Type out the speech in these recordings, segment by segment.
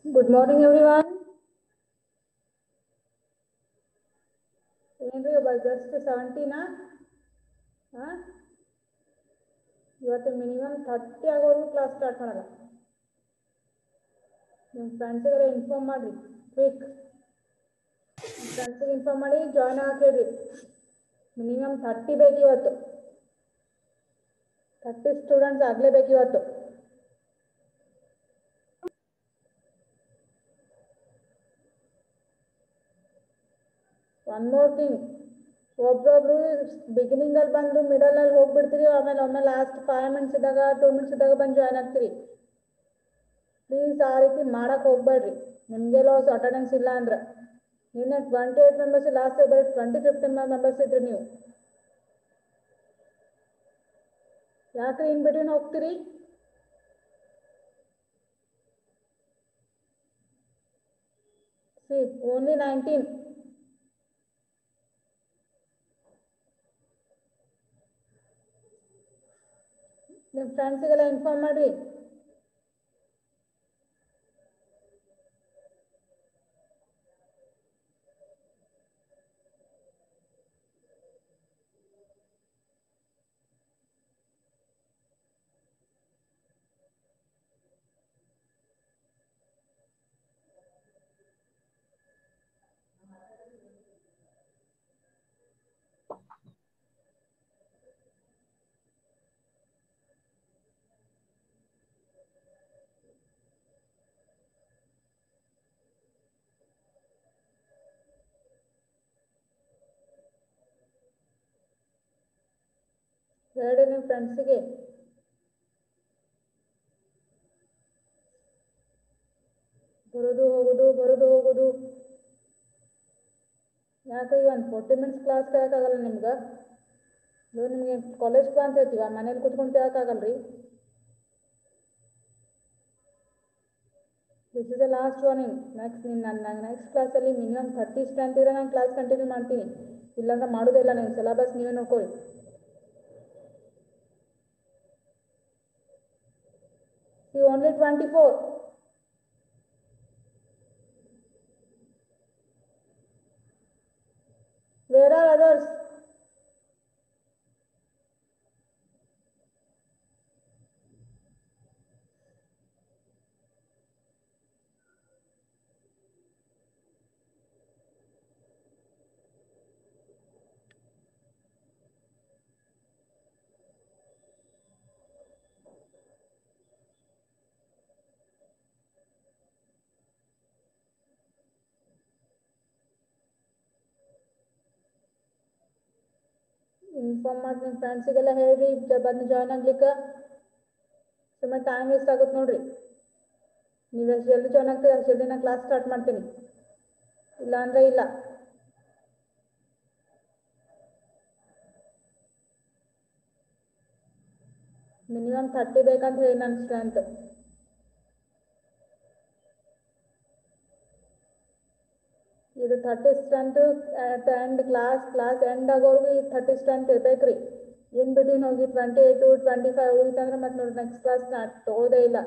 Good morning everyone ಏನ್ರಿ ಒಬ್ಬ just ಸೆವೆಂಟೀನಾ ಹಾಂ ಇವತ್ತು ಮಿನಿಮಮ್ ಥರ್ಟಿ ಆಗೋವರೆಗೂ ಕ್ಲಾಸ್ ಸ್ಟಾರ್ಟ್ ಮಾಡಲ್ಲ ನಿಮ್ಮ ಫ್ರೆಂಡ್ಸಿಗೆಲ್ಲ ಇನ್ಫಾರ್ಮ್ ಮಾಡಿರಿ ಕ್ವಿಕ್ ಫ್ರೆಂಡ್ಸಿಗೆ ಇನ್ಫಾರ್ಮ್ ಮಾಡಿ ಜಾಯ್ನ್ ಆಗಕ್ಕೆ ಹೇಳ್ರಿ ಮಿನಿಮಮ್ ಥರ್ಟಿ ಬೇಕು ಇವತ್ತು ಥರ್ಟಿ ಸ್ಟೂಡೆಂಟ್ಸ್ ಆಗಲೇಬೇಕು ಇವತ್ತು ಒನ್ ಮೋರ್ ಥಿಂಗ್ ಒಬ್ಬೊಬ್ರು ಬಿಗಿನಿಂಗಲ್ಲಿ ಬಂದು ಮಿಡಲಲ್ಲಿ ಹೋಗ್ಬಿಡ್ತೀರಿ ಆಮೇಲೆ ಒಮ್ಮೆ ಲಾಸ್ಟ್ ಫೈವ್ ಮಿನಿಟ್ಸ್ ಇದ್ದಾಗ ಟೂ ಮಿನಿಟ್ಸ್ ಇದ್ದಾಗ ಬಂದು ಜಾಯ್ನ್ ಆಗ್ತೀರಿ ಪ್ಲೀಸ್ ಆ ರೀತಿ ಮಾಡಕ್ಕೆ ಹೋಗ್ಬೇಡ್ರಿ ನಿಮಗೆ ಲಾಸ್ ಅಟೆಂಡೆನ್ಸ್ ಇಲ್ಲ ಅಂದ್ರೆ ನಿನ್ನೆ ಟ್ವೆಂಟಿ ಏಯ್ಟ್ ಮೆಂಬರ್ಸ್ ಲಾಸ್ಟ್ ಬರೀ ಟ್ವೆಂಟಿ ಫಿಫ್ಟೀನ್ ಮೆಂಬರ್ಸ್ ಇದ್ರಿ ನೀವು ಯಾಕ್ರಿ ಇನ್ ಬಿಟ್ವೀನ್ ಹೋಗ್ತೀರಿ ಸಿ ಓನ್ಲಿ ನೈನ್ಟೀನ್ ನಿಮ್ಮ ಫ್ರೆಂಡ್ಸಿಗೆಲ್ಲ ಇನ್ಫಾರ್ಮ್ ಮಾಡಿರಿ ಹೇಳಿ ನಿಮ್ಮ ಫ್ರೆಂಡ್ಸಿಗೆ ಬರೋದು ಹೋಗೋದು ಬರೋದು ಹೋಗೋದು ಯಾಕೆ ಈಗ ಒಂದು ಫೋರ್ಟಿ ಮಿನಿಟ್ಸ್ ಕ್ಲಾಸ್ ಕೇಳೋಕ್ಕಾಗಲ್ಲ ನಿಮ್ಗೆ ಇದು ನಿಮಗೆ ಕಾಲೇಜ್ ಬಾ ಅಂತ ಹೇಳ್ತೀವ ಮನೇಲಿ ಕುತ್ಕೊಂಡು ಕೇಳೋಕ್ಕಾಗಲ್ಲ ರೀ this is the last warning next ನಿನ್ನ ನನ್ನ ನೆಕ್ಸ್ಟ್ ಕ್ಲಾಸಲ್ಲಿ ಮಿನಿಮಮ್ ಥರ್ಟಿ ಸ್ಟ್ರೆಂತ್ ಇದ್ರೆ ನಾನು ಕ್ಲಾಸ್ ಕಂಟಿನ್ಯೂ ಮಾಡ್ತೀನಿ ಇಲ್ಲಾಂದ್ರೆ ಮಾಡೋದಿಲ್ಲ ನೀವು ಸಿಲೆಬಸ್ ನೀವೇ ನೋಡ್ಕೊಳ್ಳಿ See only 24. Where are others? Inform ಮಾಡಿ ನಿಮ್ಮ ಫ್ರೆಂಡ್ಸಿಗೆಲ್ಲ ಹೇಳ್ರಿ ಜ- ಬಂದು ಜಾಯ್ನ್ ಆಗ್ಲಿಕ್ಕೆ ಸುಮ್ಮನೆ ಟೈಮ್ ವೇಸ್ಟ್ ಆಗುತ್ತೆ ನೋಡ್ರಿ ನೀವು ಎಷ್ಟು ಜಲ್ದಿ ಜಾಯ್ನ್ ಆಗ್ತೀರಿ ಅಷ್ಟು ಜಲ್ದಿ ನಾನು ಕ್ಲಾಸ್ ಸ್ಟಾರ್ಟ್ ಮಾಡ್ತೀನಿ ಇಲ್ಲ ಅಂದ್ರೆ ಇಲ್ಲ ಮಿನಿಮಮ್ ಥರ್ಟಿ ಬೇಕಂತ ಹೇಳಿ ನನ್ನ ಸ್ಟ್ರೆಂತ್ ಇದು thirty strength at end class class end ಆಗೋರ್ಗು ಈ ಥರ್ಟಿ ಸ್ಟ್ರೆಂತ್ ಇರ್ಬೇಕ್ರಿ ಇನ್ ಬಿಟ್ವೀನ್ ಹೋಗಿ ಟ್ವೆಂಟಿ ಏಯ್ಟು ಟ್ವೆಂಟಿ ಫೈವ್ ಹೋಗಿತ್ತಂದ್ರೆ ಮತ್ತೆ ನೋಡಿ ನೆಕ್ಸ್ಟ್ ಕ್ಲಾಸ್ ನಾ ತಗೋದೇ ಇಲ್ಲ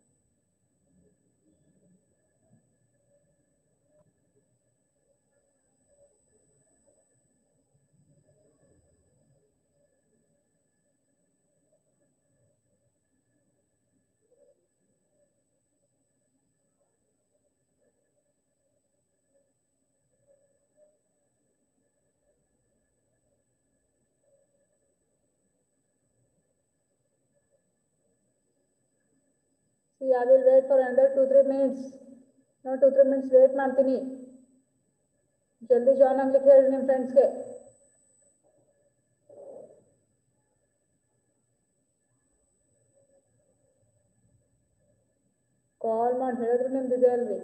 See, I will wait for another two, three minutes. No, two, three minutes wait ಮಾಡ್ತೀನಿ ಜಲ್ದಿ ಜಾಯ್ನ್ ಆಗ್ಲಿಕ್ಕೆ ಹೇಳಿ ನಿಮ್ಮ ಫ್ರೆಂಡ್ಸ್ಗೆ ಕಾಲ್ ಮಾಡಿ ಹೇಳಿದ್ರು ನಿಮ್ದು ಇದೆ ಅಲ್ರಿ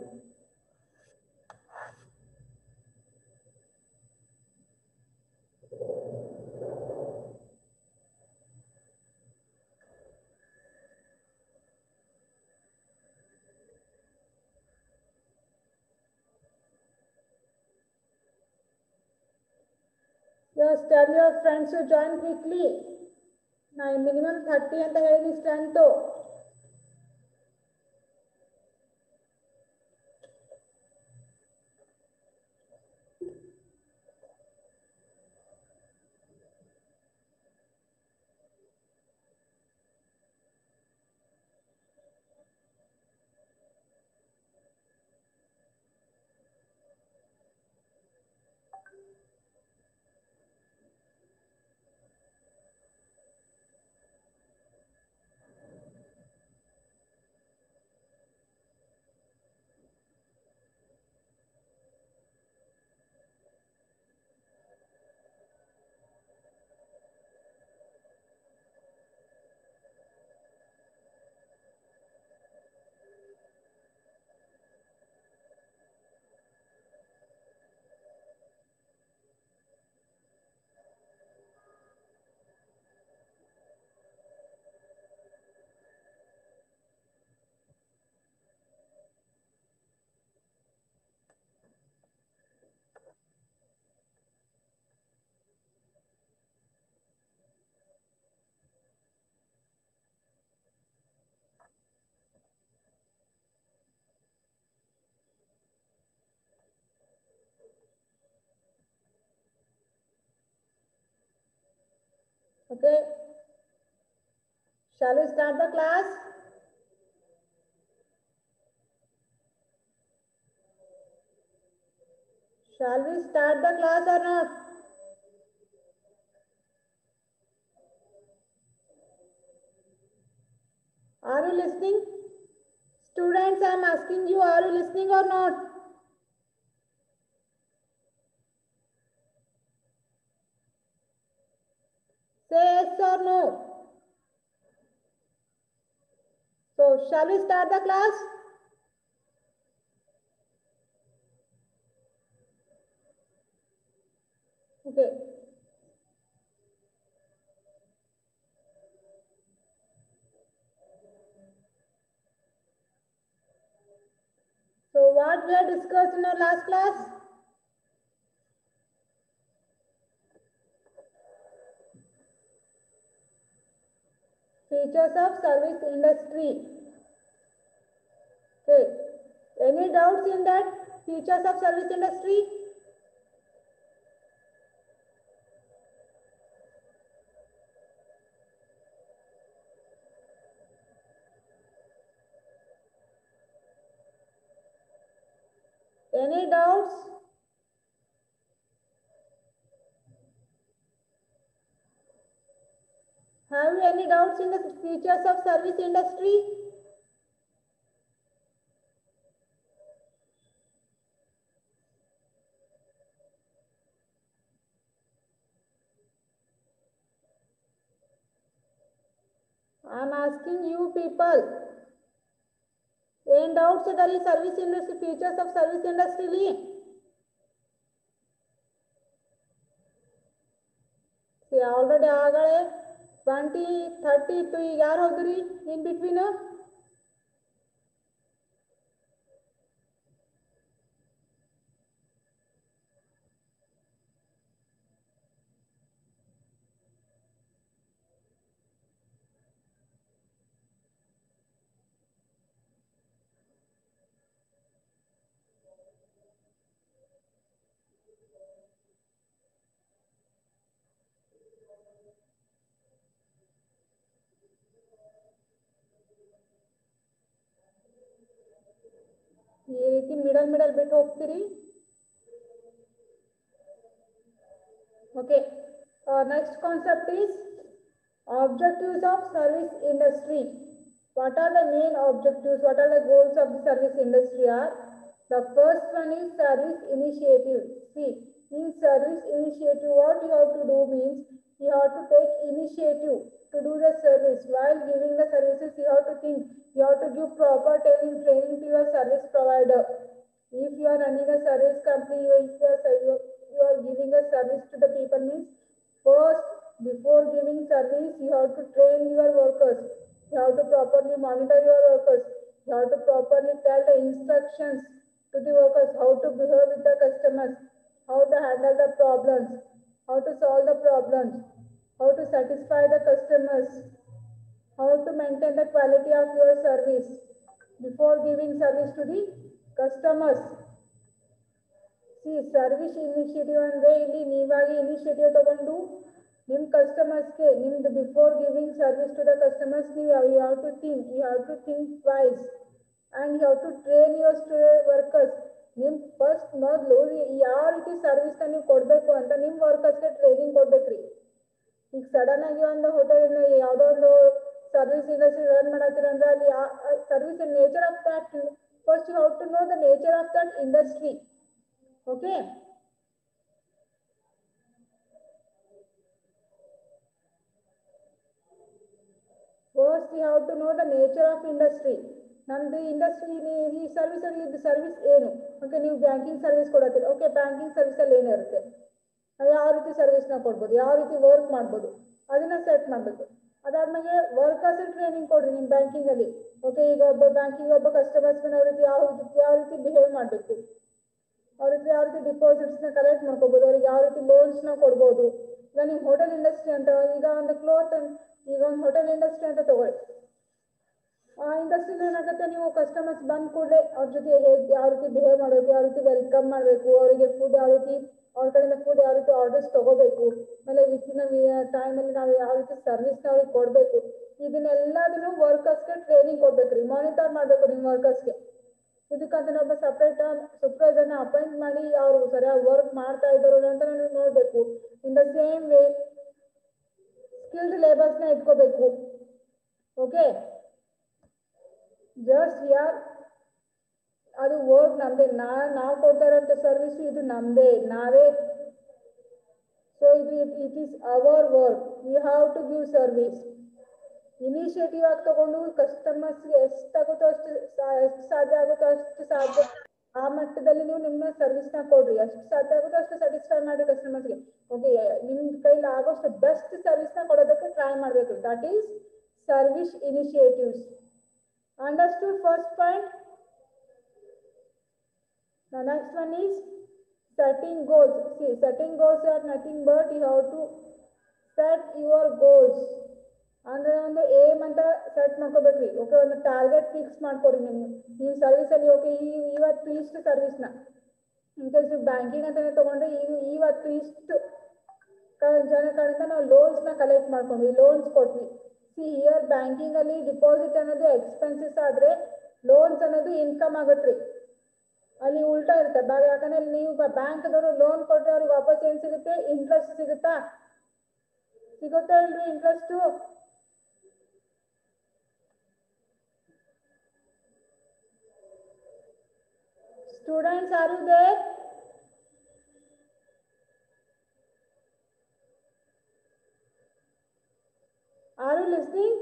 Just tell your friends to join quickly. ನಾ ಮಿನಿಮಮ್ ಥರ್ಟಿ ಅಂತ ಹೇಳಿ strength Okay. Shall we start the class? Shall we start the class or not? Are you listening? Students, I am asking you, are you listening or not? Say yes or no. So, shall we start the class? Okay. So, what we have discussed in our last class? Features of service industry. Okay. Any doubts in that? Features of service industry? Any doubts? Have you any doubts in the features of service industry? I am asking you people. ಏನ್ doubts ಇದಲ್ಲಿ service industry features of service ಇಂಡಸ್ಟ್ರಿಲಿ already ಆಗಲೇ twenty thirty ಇತ್ತು ಈಗ ಯಾರು ಹೋದ್ರಿ in between ಈ ರೀತಿ ಮಿಡಲ್ ಮಿಡಲ್ ಬಿಟ್ಟು ಹೋಗ್ತೀರಿ okay next concept is objectives of service industry what are the main objectives what are the goals of the service industry are the first one is service initiative see in service initiative what you have to do means you have to take initiative to do the service while giving the services you have to think you have to give proper training training to your service provider if you are running a service company you, if you are, you, you are giving a service to the people means first before giving service you have to train your workers you have to properly monitor your workers you have to properly tell the instructions to the workers how to behave with the customers how to handle the problems how to solve the problems how to satisfy the customers how to maintain the quality of your service before giving service to the customers see service initiative ಅಂದರೆ ಇಲ್ಲಿ ನೀವಾಗಿ initiative ತಗೊಂಡು ನಿಮ್ಮ ಕಸ್ಟಮರ್ಸ್ಗೆ ನಿಮ್ದು before giving service to the customers ನೀವು you have to think you have to think wise and you have to train your ಸ್ಟು workers ನಿಮ್ಮ ಫಸ್ಟ್ ಮೊದಲು ಯಾವ ರೀತಿ ಸರ್ವಿಸ್ನ ನೀವು ಕೊಡಬೇಕು ಅಂತ ನಿಮ್ಮ ವರ್ಕರ್ಸ್ಗೆ ಟ್ರೈನಿಂಗ್ ಕೊಡ್ಬೇಕ್ರಿ ಈಗ ಸಡನ್ ಆಗಿ ಒಂದು ಹೋಟೆಲ್ ಯಾವುದೋ ಒಂದು ಸರ್ವಿಸ್ ಇಂಡಸ್ಟ್ರಿ ರನ್ ಮಾಡತ್ತೀರ ಅಂದ್ರೆ ಅಲ್ಲಿ service nature of that first you have to know the nature of that industry okay first you have to know the nature of industry ನಮ್ದು ಇಂಡಸ್ಟ್ರಿ ಈ ಸರ್ವಿಸ್ ಅಲ್ಲಿ ಇದು ಸರ್ವಿಸ್ ಏನು ಓಕೆ ನೀವು banking service ಕೊಡತ್ತೀರಿ ಓಕೆ ಬ್ಯಾಂಕಿಂಗ್ ಸರ್ವಿಸಲ್ಲಿ ಏನಿರುತ್ತೆ ನಾವು ಯಾವ ರೀತಿ ಸರ್ವಿಸ್ನ ಕೊಡ್ಬೋದು ಯಾವ ರೀತಿ ವರ್ಕ್ ಮಾಡ್ಬೋದು ಅದನ್ನ ಸೆಟ್ ಮಾಡಬೇಕು ಅದಾದ್ಮೇಲೆ ವರ್ಕರ್ಸ್ ಟ್ರೈನಿಂಗ್ ಕೊಡ್ರಿ ನಿಮ್ಮ ಬ್ಯಾಂಕಿಂಗಲ್ಲಿ ಓಕೆ ಈಗ ಒಬ್ಬ ಬ್ಯಾಂಕಿಂಗ್ ಒಬ್ಬ ಕಸ್ಟಮರ್ಸ್ ಅವ್ರ ರೀತಿ ಯಾವ ರೀತಿ ಯಾವ ರೀತಿ ಬಿಹೇವ್ ಮಾಡಬೇಕು ಅವ್ರ ಹತ್ರ ಯಾವ ರೀತಿ ಡಿಪಾಸಿಟ್ಸ್ನ ಕಲೆಕ್ಟ್ ಮಾಡ್ಕೋಬೋದು ಅವ್ರಿಗೆ ಯಾವ ರೀತಿ ಲೋನ್ಸ್ನ ಕೊಡ್ಬೋದು ಈಗ ನೀವು ಹೋಟೆಲ್ ಇಂಡಸ್ಟ್ರಿ ಅಂತ ಈಗ ಒಂದು ಕ್ಲೋತ್ ಈಗ ಒಂದು ಹೋಟೆಲ್ ಇಂಡಸ್ಟ್ರಿ ಅಂತ ತಗೊಳ್ಳಿ ಆ ಇಂಡಸ್ಟ್ರಿಲಿ ಏನಾಗುತ್ತೆ ನೀವು ಕಸ್ಟಮರ್ಸ್ ಬಂದ ಕೂಡಲೇ ಅವ್ರ ಜೊತೆ ಹೇಗೆ ಯಾವ ರೀತಿ ಬಿಹೇವ್ ಮಾಡಬೇಕು ಯಾವ ರೀತಿ ವೆಲ್ಕಮ್ ಮಾಡಬೇಕು ಅವರಿಗೆ ಫುಡ್ ಯಾವ ರೀತಿ ಅವ್ರ ಕಡೆಯಿಂದ ಫುಡ್ ಯಾವ ರೀತಿ ಆರ್ಡರ್ಸ್ ತಗೋಬೇಕು ಆಮೇಲೆ ವಿತಿನ್ ಟೈಮಲ್ಲಿ ನಾವು ಯಾವ ರೀತಿ ಸರ್ವಿಸ್ನ ಅವ್ರಿಗೆ ಕೊಡಬೇಕು ಇದನ್ನೆಲ್ಲದನ್ನು ವರ್ಕರ್ಸ್ಗೆ ಟ್ರೈನಿಂಗ್ ಕೊಡ್ಬೇಕ್ರಿ ಮಾನಿಟರ್ ಮಾಡಬೇಕು ನಿಮ್ಮ ವರ್ಕರ್ಸ್ಗೆ ಇದಕ್ಕಂತ ಒಬ್ಬ ಸಪ್ರೇಟ್ ಸೂಪರ್ವೈಸರ್ನ ಅಪಾಯಿಂಟ್ ಮಾಡಿ ಅವರು ಸರಿಯಾಗಿ ವರ್ಕ್ ಮಾಡ್ತಾ ಇದ್ದಾರೋ ಅಂತ ನೀವು ನೋಡಬೇಕು in the same way skilled ಲೇಬರ್ಸ್ನ ಇಟ್ಕೋಬೇಕು ಓಕೆ ಜಸ್ಟ್ ಯಾರ್ ಅದು ವರ್ಕ್ ನಮ್ದೇ ನಾ ನಾವು ಕೊಡ್ತಾ ಇರೋಂಥ ಸರ್ವಿಸ್ ಇದು ನಮ್ದೇ ನಾವೇ ಸೊ ಇದು it is our work we have to give service initiative ಆಗಿ ತಗೊಂಡು ಕಸ್ಟಮರ್ಸ್ಗೆ ಎಷ್ಟಾಗುತ್ತೋ ಅಷ್ಟು ಸಾ- ಎಷ್ಟು ಸಾಧ್ಯ ಆಗುತ್ತೋ ಅಷ್ಟು ಸಾಧ್ಯ ಆ ಮಟ್ಟದಲ್ಲಿ ನೀವು ನಿಮ್ಮ ಸರ್ವಿಸ್ನ ಕೊಡ್ರಿ ಎಷ್ಟು ಸಾಧ್ಯ ಆಗುತ್ತೋ ಅಷ್ಟು ಸ್ಯಾಟಿಸ್ಫೈ ಮಾಡಿ ಕಸ್ಟಮರ್ಸ್ಗೆ ಓಕೆ ನಿಮ್ಮ ಕೈಲಿ ಆಗೋಷ್ಟು ಬೆಸ್ಟ್ ಸರ್ವಿಸ್ನ ಕೊಡೋದಕ್ಕೆ ಟ್ರೈ ಮಾಡಬೇಕು that is service initiatives understood first point The next one is setting goals. See, setting goals are nothing but you have to set your goals. ಅಂದ್ರೆ ಒಂದು ಏಮ್ ಅಂತ ಸೆಟ್ ಮಾಡ್ಕೋಬೇಕ್ರಿ ಓಕೆ ಒಂದು ಟಾರ್ಗೆಟ್ ಫಿಕ್ಸ್ ಮಾಡ್ಕೊರಿ ನೀವು ನೀವು ಸರ್ವಿಸಲ್ಲಿ okay ಈ ಇವತ್ತು ಇಷ್ಟು ಸರ್ವಿಸ್ನ ಇನ್ ಕೇಸ್ ನೀವು ಬ್ಯಾಂಕಿಂಗ್ ಅಂತಾನೆ ತಗೊಂಡ್ರೆ ಈ ಇವತ್ತು ಇಷ್ಟು ಕ- ಜನ ಕಡೆಯಿಂದ ನಾವು ಲೋನ್ಸ್ನ ಕಲೆಕ್ಟ್ ಮಾಡ್ಕೊಂಡ್ವಿ ಲೋನ್ಸ್ ಕೊಟ್ವಿ ಸಿ ಇಯರ್ ಬ್ಯಾಂಕಿಂಗಲ್ಲಿ ಡಿಪಾಸಿಟ್ ಅನ್ನೋದು ಎಕ್ಸ್ಪೆನ್ಸಸ್ ಆದರೆ ಲೋನ್ಸ್ ಅನ್ನೋದು ಇನ್ಕಮ್ ಆಗತ್ರಿ ಅಲ್ಲಿ ಉಲ್ಟಾ ಇರುತ್ತೆ ಬಾ ಯಾಕಂದ್ರೆ ನೀವು ಬ್ಯಾಂಕ್ದವರು ಲೋನ್ ಕೊಟ್ಟರೆ ಅವ್ರಿಗೆ ವಾಪಸ್ ಏನು ಸಿಗುತ್ತೆ ಇಂಟ್ರೆಸ್ಟ್ ಸಿಗುತ್ತಾ ಸಿಗುತ್ತಾ ಇಲ್ರಿ interest students are you there are you listening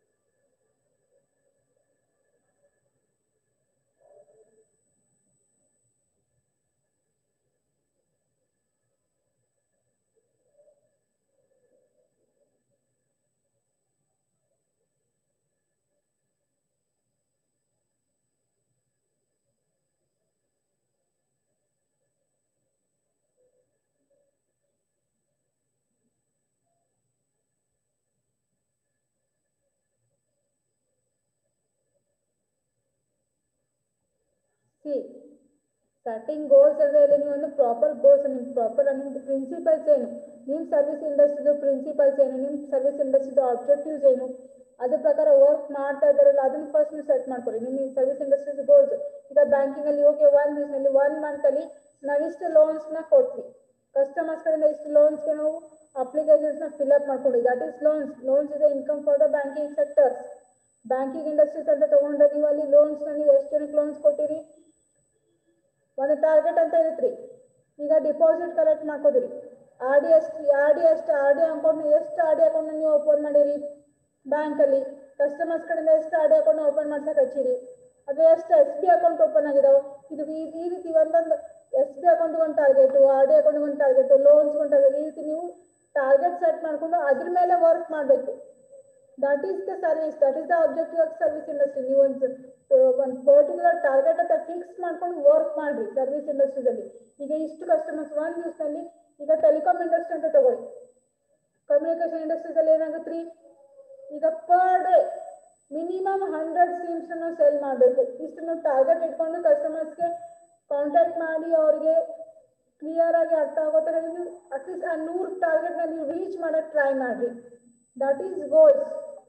see setting goals ಅಂದ್ರೆ ಇಲ್ಲಿ ನೀವು ಒಂದು ಪ್ರಾಪರ್ ಗೋಲ್ಸ್ ನಿಮ್ಮ ಪ್ರಾಪರ್ ನಿಮ್ದು ಪ್ರಿನ್ಸಿಪಲ್ಸ್ ಏನು ನಿಮ್ಮ ಸರ್ವಿಸ್ ಇಂಡಸ್ಟ್ರಿದು ಪ್ರಿನ್ಸಿಪಲ್ಸ್ ಏನು ನಿಮ್ಮ ಸರ್ವಿಸ್ ಇಂಡಸ್ಟ್ರಿದು ಆಬ್ಜೆಕ್ಟಿವ್ಸ್ ಏನು ಅದ್ರ ಪ್ರಕಾರ ವರ್ಕ್ ಮಾಡ್ತಾ ಇದ್ದಾರಲ್ಲ ಅದನ್ನ ಫಸ್ಟ್ ನೀವು ಸೆಟ್ ಮಾಡ್ಕೊಳ್ಳಿ ನಿಮ್ಮ ಸರ್ವಿಸ್ ಇಂಡಸ್ಟ್ರೀಸ್ ಗೋಲ್ಸ್ ಈಗ ಬ್ಯಾಂಕಿಂಗ್ ಅಲ್ಲಿ ಓಕೆ ಒನ್ ದಿವಸದಲ್ಲಿ ಒನ್ ಮಂತ್ ಅಲ್ಲಿ ನಾವಿಷ್ಟು ಲೋನ್ಸ್ ನ ಕೊಟ್ವಿ ಕಸ್ಟಮರ್ಸ್ ಕಡೆಯಿಂದ ಇಷ್ಟು ಲೋನ್ಸ್ಗೆ ನಾವು ಅಪ್ಲಿಕೇಶನ್ಸ್ ನ ಫಿಲ್ ಅಪ್ ಮಾಡ್ಕೊಂಡ್ವಿ ದಟ್ ಈಸ್ ಲೋನ್ಸ್ ಲೋನ್ಸ್ ಇದೆ income for the banking sectors banking industries ಅಂತ ತಗೊಂಡ್ರೆ ನೀವು ಅಲ್ಲಿ ಲೋನ್ಸ್ ನ ನೀವು ಎಷ್ಟು ಜನಕ್ಕೆ ಲೋನ್ಸ್ ಕೊಟ್ಟಿರಿ ಒಂದು ಟಾರ್ಗೆಟ್ ಅಂತ ಇರುತ್ರಿ ಈಗ ಡಿಪಾಸಿಟ್ ಕಲೆಕ್ಟ್ ಮಾಡ್ಕೋದಿರಿ ಆರ್ ಡಿ ಎಷ್ಟು ಆರ್ ಡಿ ಎಷ್ಟು ಆರ್ ಡಿ ಅಕೌಂಟ್ ಎಷ್ಟು ಆರ್ ಡಿ ಅಕೌಂಟ್ ನೀವು ಓಪನ್ ಮಾಡಿರಿ ಬ್ಯಾಂಕಲ್ಲಿ ಕಸ್ಟಮರ್ಸ್ ಕಡೆಯಿಂದ ಎಷ್ಟು ಆರ್ ಡಿ ಅಕೌಂಟ್ ಓಪನ್ ಮಾಡ್ಸಕ್ ಹಚ್ಚಿರಿ ಅದು ಎಷ್ಟು ಎಸ್ ಬಿ ಅಕೌಂಟ್ ಓಪನ್ ಆಗಿದಾವೆ ಇದು ಈ ಈ ರೀತಿ ಒಂದೊಂದು ಎಸ್ ಬಿ ಅಕೌಂಟ್ ಒಂದು ಟಾರ್ಗೆಟ್ ಆರ್ ಡಿ ಅಕೌಂಟ್ ಒಂದು ಟಾರ್ಗೆಟ್ ಲೋನ್ಸ್ ಒಂದು ಟಾರ್ಗೆಟ್ ಈ ರೀತಿ ನೀವು ಟಾರ್ಗೆಟ್ ಸೆಟ್ ಮಾಡ್ಕೊಂಡು ಅದ್ರ ಮೇಲೆ ವರ್ಕ್ ಮಾಡಬೇಕು that is the service that is the objective of service industry ನೀವು ಒಂದು ಒಂದು ಪರ್ಟಿಕ್ಯುಲರ್ ಟಾರ್ಗೆಟ್ ಅಂತ ಫಿಕ್ಸ್ ಮಾಡ್ಕೊಂಡು ವರ್ಕ್ ಮಾಡ್ರಿ ಸರ್ವಿಸ್ ಇಂಡಸ್ಟ್ರಿದಲ್ಲಿ ಈಗ ಇಷ್ಟು ಕಸ್ಟಮರ್ಸ್ ಒಂದು ದಿವಸದಲ್ಲಿ ಈಗ ಟೆಲಿಕಾಮ್ ಇಂಡಸ್ಟ್ರಿ ಅಂತ ತಗೊಳ್ಳಿ ಕಮ್ಯುನಿಕೇಶನ್ ಇಂಡಸ್ಟ್ರೀಸಲ್ಲಿ ಏನಾಗುತ್ತೆ ರೀ ಈಗ per day minimum hundred sims ನಾವು ಸೆಲ್ ಮಾಡಬೇಕು ಇಷ್ಟು ನಾವು ಟಾರ್ಗೆಟ್ ಇಟ್ಕೊಂಡು ಕಸ್ಟಮರ್ಸ್ಗೆ ಕಾಂಟ್ಯಾಕ್ಟ್ ಮಾಡಿ ಅವ್ರಿಗೆ ಕ್ಲಿಯರ್ ಆಗಿ ಅರ್ಥ ಆಗೋ ಥರ ನೀವು ಅಟ್ಲೀಸ್ಟ್ ಆ ನೂರು ಟಾರ್ಗೆಟ್ನ ನೀವು ರೀಚ್ ಮಾಡಕ್ಕೆ ಟ್ರೈ ಮಾಡಿರಿ that is goals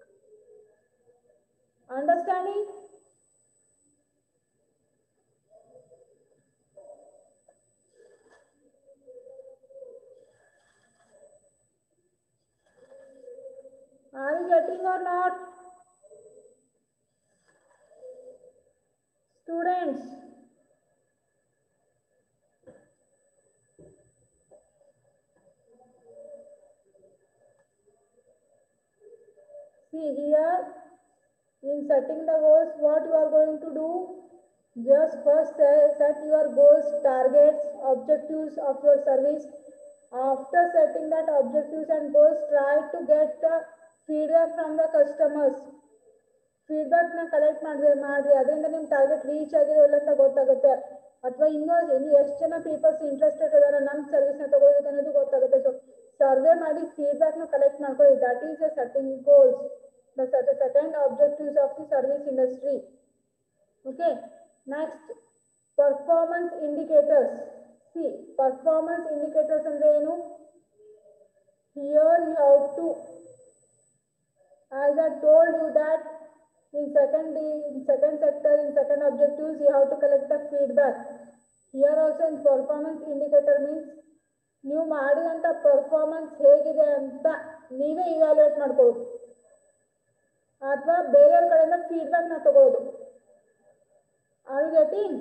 understanding Are you getting or not? Students. See here, in setting the goals, what you are going to do? Just first set, set your goals, targets, objectives of your service. After setting that objectives and goals, try to get the feedback from the customers. ಫೀಡ್ಬ್ಯಾಕ್ನ collect ಮಾಡಿದ್ರೆ ಮಾಡಿರಿ ಅದರಿಂದ ನಿಮ್ಮ target reach ಆಗಿರೋ ಇಲ್ಲ ಅಂತ ಗೊತ್ತಾಗುತ್ತೆ ಅಥವಾ ಇನ್ನೂ ಇನ್ನು ಎಷ್ಟು ಜನ ಪೀಪಲ್ಸ್ ಇಂಟ್ರೆಸ್ಟೆಡ್ ಇದಾರೆ ನಮ್ಮ ಸರ್ವಿಸ್ನ ತಗೊಳ್ಳೋದಕ್ಕೆ ಅನ್ನೋದು ಗೊತ್ತಾಗುತ್ತೆ ಸೊ ಸರ್ವೆ ಮಾಡಿ ಫೀಡ್ಬ್ಯಾಕ್ನ ಕಲೆಕ್ಟ್ ಮಾಡ್ಕೊಳ್ಳಿ that is a setting goals the second objectives of the service industry okay next performance indicators see performance indicators ಅಂದ್ರೆ ಏನು here you have to as I told you that in second in second sector in second objectives you have to collect the feedback here also in performance indicator means ನೀವು ಮಾಡಿದಂಥ performance ಹೇಗಿದೆ ಅಂತ ನೀವೇ evaluate ಮಾಡ್ಕೊಳ್ಳೋದು ಅಥವಾ ಬೇರೆಯವ್ರ ಕಡೆಯಿಂದ ಫೀಡ್ಬ್ಯಾಕ್ನ ತಗೊಳ್ಳೋದು are you getting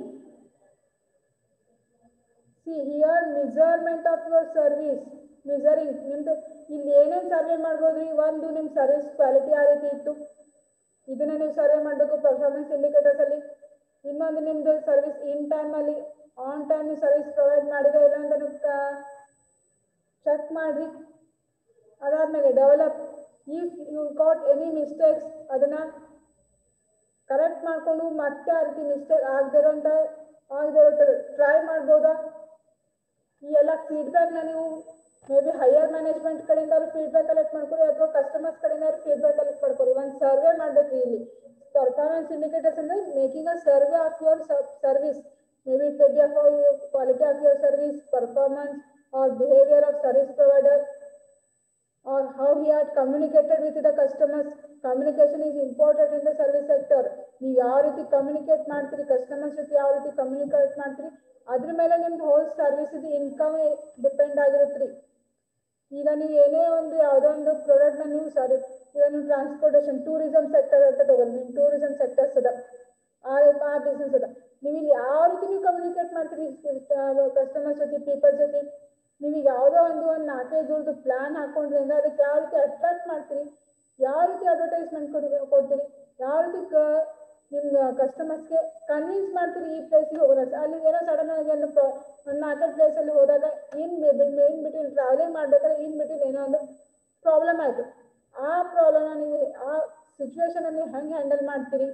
see here measurement of your service measuring ನಿಮ್ದು ಇಲ್ಲಿ ಏನೇನು ಸರ್ವೆ ಮಾಡ್ಬೋದು ಒಂದು ನಿಮ್ಮ ಸರ್ವಿಸ್ ಕ್ವಾಲಿಟಿ ಯಾವ ರೀತಿ ಇತ್ತು ಇದನ್ನ ನೀವು ಸರ್ವೆ ಮಾಡಬೇಕು ಪರ್ಫಾರ್ಮೆನ್ಸ್ ಇಂಡಿಕೇಟರ್ಸ್ ಅಲ್ಲಿ ಇನ್ನೊಂದು ನಿಮ್ದು ಸರ್ವಿಸ್ ಇನ್ ಟೈಮ್ ಅಲ್ಲಿ ಆನ್ ಟೈಮ್ ನೀವು ಸರ್ವಿಸ್ ಪ್ರೊವೈಡ್ ಮಾಡಿದ್ರೆ ಇಲ್ಲ ಅಂತ ಚೆಕ್ ಮಾಡ್ರಿ ಅದಾದ್ಮೇಲೆ develop if you got any mistakes ಅದನ್ನ ಕರೆಕ್ಟ್ ಮಾಡ್ಕೊಂಡು ಮತ್ತೆ ಆ ರೀತಿ ಮಿಸ್ಟೇಕ್ ಆಗದಿರೋ ಅಂತ ಆಗದಿರೋ ಟ್ರೈ ಮಾಡ್ಬೋದಾ ಈ ಎಲ್ಲ ಫೀಡ್ಬ್ಯಾಕ್ನ ನೀವು ಮೇ ಬಿ ಹೈಯರ್ ಮ್ಯಾನೇಜ್ಮೆಂಟ್ ಕಡೆಯಿಂದ ಫೀಡ್ಬ್ಯಾಕ್ ಕಲೆಕ್ಟ್ ಮಾಡ್ಕೊರಿ ಅಥವಾ ಕಸ್ಟಮರ್ಸ್ ಕಡೆಯಿಂದ ಫೀಡ್ಬ್ಯಾಕ್ ಕಲೆಕ್ಟ್ ಮಾಡ್ಕೊರಿ ಒಂದು ಸರ್ವೆ ಮಾಡ್ಬೇಕು ಇಲ್ಲಿ ಪರ್ಫಾರ್ಮೆನ್ಸ್ ಇಂಡಿಕೇಟರ್ಸ್ ಅಂದ್ರೆ making a survey of your service maybe it be of quality of your service performance or behaviour of service provider or how he had communicated with the customers. Communication is important in the service sector. ನೀವು ಯಾವ ರೀತಿ communicate ಮಾಡ್ತೀರಿ customers ಜೊತೆ ಯಾವ ರೀತಿ communicate ಮಾಡ್ತೀರಿ ಅದ್ರ ಮೇಲೆ ನಿಮ್ದು ಹೋಲ್ ಸರ್ವಿಸ್ ಇನ್ಕಮ್ ಡಿಪೆಂಡ್ ಆಗಿರುತ್ತೆ ರೀ ಈಗ ನೀವು ಏನೇ ಒಂದು ಯಾವುದೋ ಒಂದು ಪ್ರಾಡಕ್ಟ್ನ ನೀವು ಸಾರಿ ಈಗ ನೀವು ಟ್ರಾನ್ಸ್ಪೋರ್ಟೇಷನ್ ಟೂರಿಸಂ ಸೆಕ್ಟರ್ ಅಂತ ತಗೊಂಡು ನಿಮ್ಮ ಟೂರಿಸಂ ಸೆಕ್ಟರ್ಸ್ ಅದ ಆ ಆ ಬಿಸ್ನೆಸ್ ಅದ ನೀವು ಇಲ್ಲಿ ಯಾವ ರೀತಿ ನೀವು ಕಮ್ಯುನಿಕೇಟ್ ಮಾಡ್ತೀರಿ ಕಸ್ಟಮರ್ಸ್ ಜೊತೆ ಪೀಪಲ್ ಜೊತೆ ನೀವು ಯಾವುದೋ ಒಂದು ಒಂದು ನಾಲ್ಕೈದು ಪ್ಲಾನ್ ಹಾಕೊಂಡ್ರಿ ಅಂದ್ರೆ ಅದಕ್ಕೆ ಯಾವ ರೀತಿ ಅಟ್ರಾಕ್ಟ್ ಮಾಡ್ತೀರಿ ಯಾವ ರೀತಿ ಅಡ್ವರ್ಟೈಸ್ಮೆಂಟ್ ಕೊಡ್ತೀರಿ ಯಾವ ರೀತಿ ಕ- ನಿಮ್ಮ ಕಸ್ಟಮರ್ಸ್ಗೆ ಕನ್ವಿನ್ಸ್ ಮಾಡ್ತೀರಿ ಈ ಪ್ಲೇಸ್ಗೆ ಹೋಗೋಣ ಅಲ್ಲಿ ಏನೋ ಸಡನ್ ಆಗಿ ಒಂದು ಪ್ರ- ಒಂದು ನಾಲ್ಕೈದು ಪ್ಲೇಸಲ್ಲಿ ಹೋದಾಗ ಇನ್ ಇನ್ ಬಿಟ್ವೀನ್ ಟ್ರಾವೆಲಿಂಗ್ ಮಾಡ್ಬೇಕಾದ್ರೆ ಇನ್ ಬಿಟ್ವೀನ್ ಏನೋ ಒಂದು ಪ್ರಾಬ್ಲಮ್ ಆಯಿತು ಆ ಪ್ರಾಬ್ಲಮ್ನ ನೀವು ಆ ಸಿಚುವೇಶನ್ ನೀವು ಹೆಂಗೆ ಹ್ಯಾಂಡಲ್ ಮಾಡ್ತೀರಿ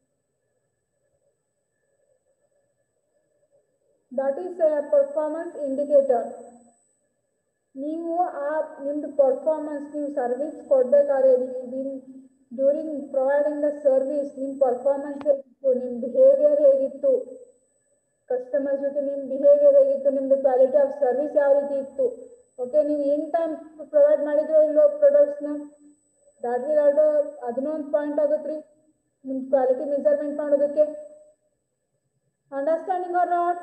ದಟ್ ಈಸ್ ಪರ್ಫಾರ್ಮೆನ್ಸ್ ಇಂಡಿಕೇಟರ್ ನೀವು ಆ ನಿಮ್ದು ಪರ್ಫಾರ್ಮೆನ್ಸ್ ನೀವು ಸರ್ವಿಸ್ ಕೊಡ್ಬೇಕಾದ್ರೆ ಡ್ಯೂರಿಂಗ್ ಪ್ರೊವೈಡಿಂಗ್ ದ ಸರ್ವಿಸ್ ನಿಮ್ಮ ಪರ್ಫಾರ್ಮೆನ್ಸ್ ಹೇಗಿತ್ತು ನಿಮ್ಮ ಬಿಹೇವಿಯರ್ ಹೇಗಿತ್ತು ಕಸ್ಟಮರ್ ಜೊತೆ ನಿಮ್ಮ ಬಿಹೇವಿಯರ್ ಹೇಗಿತ್ತು ನಿಮ್ದು ಕ್ವಾಲಿಟಿ ಆಫ್ ಸರ್ವಿಸ್ ಯಾವ ರೀತಿ ಇತ್ತು ಓಕೆ ನೀವು ಇನ್ ಟೈಮ್ ಪ್ರೊವೈಡ್ ಮಾಡಿದ್ರೋ ಇಲ್ಲೋ ಪ್ರಾಡಕ್ಟ್ಸ್ನ ದಾಟ್ ವಿಲ್ ಆಲ್ಸೋ ಅದನ್ನೂ ಒಂದು ಪಾಯಿಂಟ್ ಆಗುತ್ತೆ ರೀ ನಿಮ್ಮ ಕ್ವಾಲಿಟಿ ಮೆಜರ್ಮೆಂಟ್ ಮಾಡೋದಕ್ಕೆ understanding or not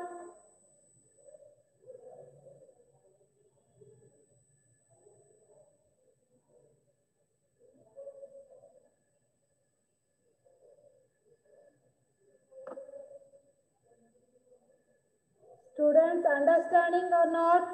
Students understanding or not?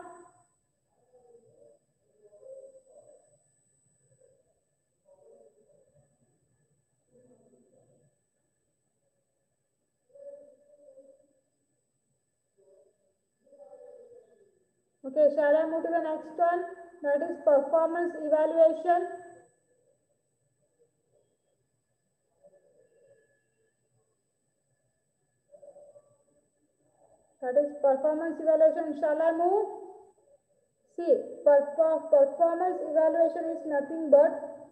Okay, shall I move to the next one? That is performance evaluation. That is performance evaluation. Shall I move? See, perfor- performance evaluation is nothing but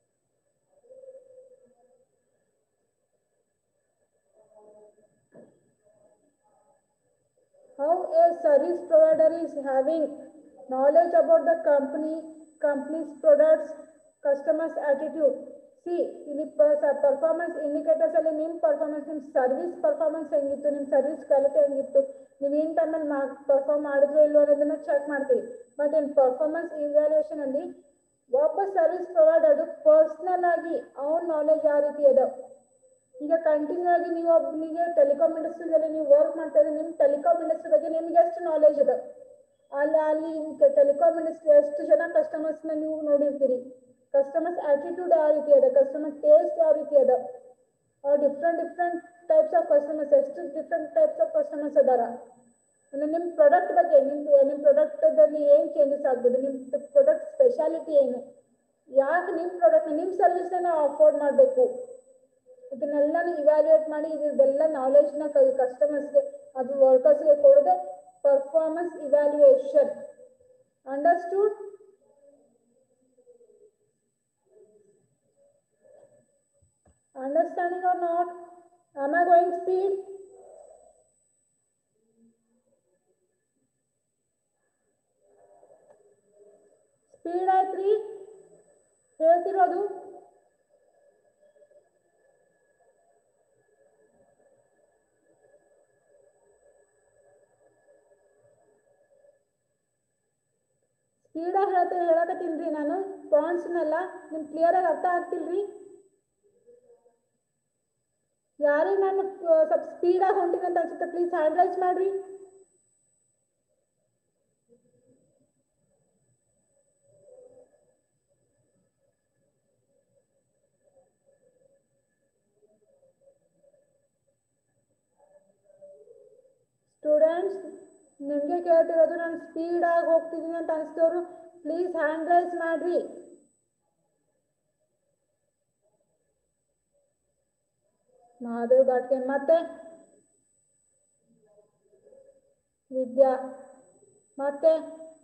how a service provider is having knowledge about the company, company's products, customers' attitude. See ಇಲ್ಲಿ performance indicators ಅಲ್ಲಿ ನಿಮ್ಮ performance ನಿಮ್ಮ service performance ಹೆಂಗಿತ್ತು ನಿಮ್ಮ service quality ಹೆಂಗಿತ್ತು ನೀವು ಇನ್ ಟೈಮಲ್ಲಿ ಮಾ ಪರ್ಫಾರ್ಮ್ ಮಾಡಿದ್ರೋ ಇಲ್ವೋ ಅನ್ನೋದನ್ನ ಚೆಕ್ ಮಾಡ್ತೀವಿ ಬಟ್ ಇನ್ ಪರ್ಫಾರ್ಮೆನ್ಸ್ ಇವ್ಯಾಲ್ಯೂಯೇಷನ್ ಅಲ್ಲಿ ಒಬ್ಬ ಸರ್ವಿಸ್ ಪ್ರೊವೈಡರ್ ಪರ್ಸ್ನಲ್ ಆಗಿ ಅವನ ನಾಲೆಜ್ ಯಾವ ರೀತಿ ಅದ ಈಗ ಕಂಟಿನ್ಯೂ ಆಗಿ ನೀವು ಒಬ್ಬನಿಗೆ ಟೆಲಿಕಾಮ್ ಇಂಡಸ್ಟ್ರಿಯಲ್ಲಿ ನೀವು ವರ್ಕ್ ಮಾಡ್ತಾ ಇದ್ರೆ ನಿಮ್ಮ ಟೆಲಿಕಾಮ್ ಇಂಡಸ್ಟ್ರಿ ಬಗ್ಗೆ ನಿಮ್ಗೆ ಎಷ್ಟು ನಾಲೆಜ್ ಅದ ಅಲ್ಲಿ ಅಲ್ಲಿ ಟೆಲಿಕಾಮ್ ಇಂಡಸ್ಟ್ರಿ ಎಷ್ಟು ಜನ ಕಸ್ಟಮರ್ಸ್ನ ನೀವು ನೋಡಿರ್ತೀರಿ ಕಸ್ಟಮರ್ಸ್ ಆಟಿಟ್ಯೂಡ್ ಯಾವ ರೀತಿ ಅದ ಕಸ್ಟಮರ್ ಟೇಸ್ಟ್ ಯಾವ ರೀತಿ ಅದ different different types of customers ಎಷ್ಟು ಡಿಫ್ರೆಂಟ್ ಟೈಪ್ಸ್ ಆಫ್ ಕಸ್ಟಮರ್ಸ್ ಅದಾರ ಆಮೇಲೆ ನಿಮ್ಮ ಪ್ರಾಡಕ್ಟ್ ಬಗ್ಗೆ ನಿಮ್ದು ನಿಮ್ಮ ಪ್ರಾಡಕ್ಟದಲ್ಲಿ ಏನು ಚೇಂಜಸ್ ಆಗ್ಬೋದು ನಿಮ್ಮ ಪ್ರಾಡಕ್ಟ್ ಸ್ಪೆಷಾಲಿಟಿ ಏನು ಯಾಕೆ ನಿಮ್ಮ ಪ್ರಾಡಕ್ಟ್ ನಿಮ್ಮ ಸರ್ವಿಸ್ನ ನಾವು ಅಫೋರ್ಡ್ ಮಾಡಬೇಕು ಇದನ್ನೆಲ್ಲ ಇವ್ಯಾಲ್ಯೂಯೇಟ್ ಮಾಡಿ ಇದೆಲ್ಲ ನಾಲೆಜ್ನ ಕಸ್ಟಮರ್ಸ್ಗೆ ಅದು ವರ್ಕರ್ಸ್ಗೆ ಕೊಡೋದೆ performance evaluation understood Understanding or not? Am I going speed? ಕೇಳ್ತಿರೋದು ಸ್ಪೀಡಾಗಿ ಹೇಳ್ತ ಹೇಳಕತ್ತೀನಿ ನಾನು ಪಾಯಿಂಟ್ಸ್ನೆಲ್ಲ ನಿಮ್ಗೆ ಕ್ಲಿಯರಾಗಿ ಅರ್ಥ ಆಗ್ತಿಲ್ರಿ ಯಾರಿಗೆ ನಾನು ಆ, ಸ್ವಲ್ಪ ಸ್ಪೀಡಾಗಿ ಹೊಂಟಿನಿ ಅಂತ ಅನ್ಸುತ್ತೆ ಪ್ಲೀಸ್ ಹ್ಯಾಂಡ್ ರೈಸ್ ಮಾಡ್ರಿ ಸ್ಟೂಡೆಂಟ್ಸ್ ನಿಮಗೆ ಕೇಳ್ತಿರೋದು ನಾನು ಸ್ಪೀಡಾಗಿ ಹೋಗ್ತಿದ್ದೀನಿ ಅಂತ ಅನಿಸ್ತವ್ರು ಪ್ಲೀಸ್ ಹ್ಯಾಂಡ್ ರೈಸ್ ಮಾಡ್ರಿ ಮಹಾದೇವ್ ಘಾಟ್ಗೆ ಮತ್ತೆ ವಿದ್ಯಾ ಮತ್ತೆ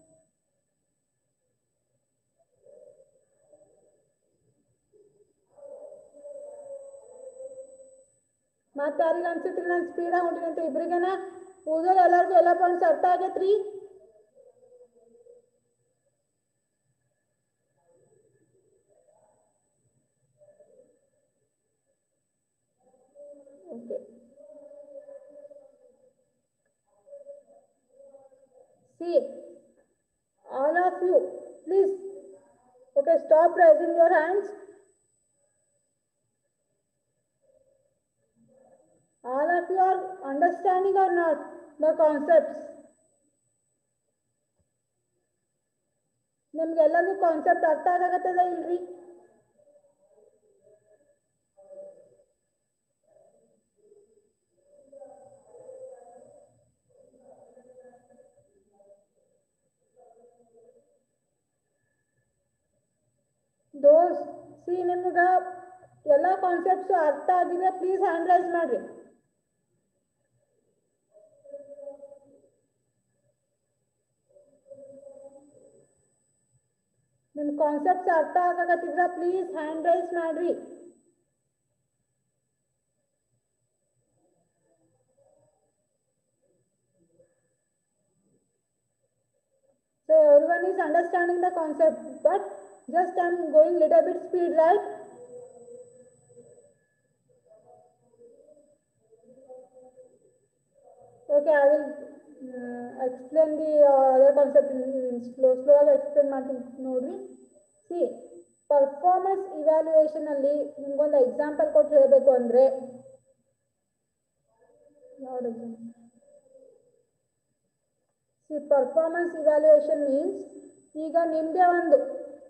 ಮತ್ತೆ ಯಾರಿಗೆ ಅನ್ಸುತ್ರಿ ನಾನು ಸ್ಪೀಡಾಗಿ ಹೊಂಟಿನಿ ಅಂತ ಇಬ್ರಿಗೆನ ಉಳಿದೋರು ಎಲ್ಲರಿಗೂ ಎಲ್ಲ ಪಾಯಿಂಟ್ಸ್ ಅರ್ಥ ಆಗೈತ್ರಿ okay see all of you please okay stop raising your hands all of you are understanding or not the concepts ನಿಮ್ಗೆಲ್ಲರಿಗೂ ಕಾನ್ಸೆಪ್ಟ್ ಅರ್ಥ ಆಗತ್ತದ ಇಲ್ರಿ ದೋಸ್ ಸಿ ನಿಮ್ಗೆ ಎಲ್ಲ ಕಾನ್ಸೆಪ್ಟ್ಸ್ ಅರ್ಥ ಆಗಿದ್ರೆ ಪ್ಲೀಸ್ ಹ್ಯಾಂಡ್ ರೈಸ್ ಮಾಡ್ರಿ ನಿಮ್ ಕಾನ್ಸೆಪ್ಟ್ಸ್ ಅರ್ಥ ಆಗಕತ್ತಿದ್ರ ಪ್ಲೀಸ್ ಹ್ಯಾಂಡ್ ರೈಸ್ ಮಾಡ್ರಿ So everyone is understanding the concept, but just I'm going little bit speed, right? Okay, I will uh, explain the uh, other concept in, in slow, slow ಆಗಿ explain ಮಾಡ್ತೀನಿ ನೋಡ್ರಿ C performance evaluation ಅಲ್ಲಿ ನಿಮ್ಗೊಂದು example ಕೊಟ್ಟು ಹೇಳಬೇಕು ಅಂದ್ರೆ ಯಾವ್ದು example see performance evaluation means ಈಗ ನಿಮ್ಮದೇ ಒಂದು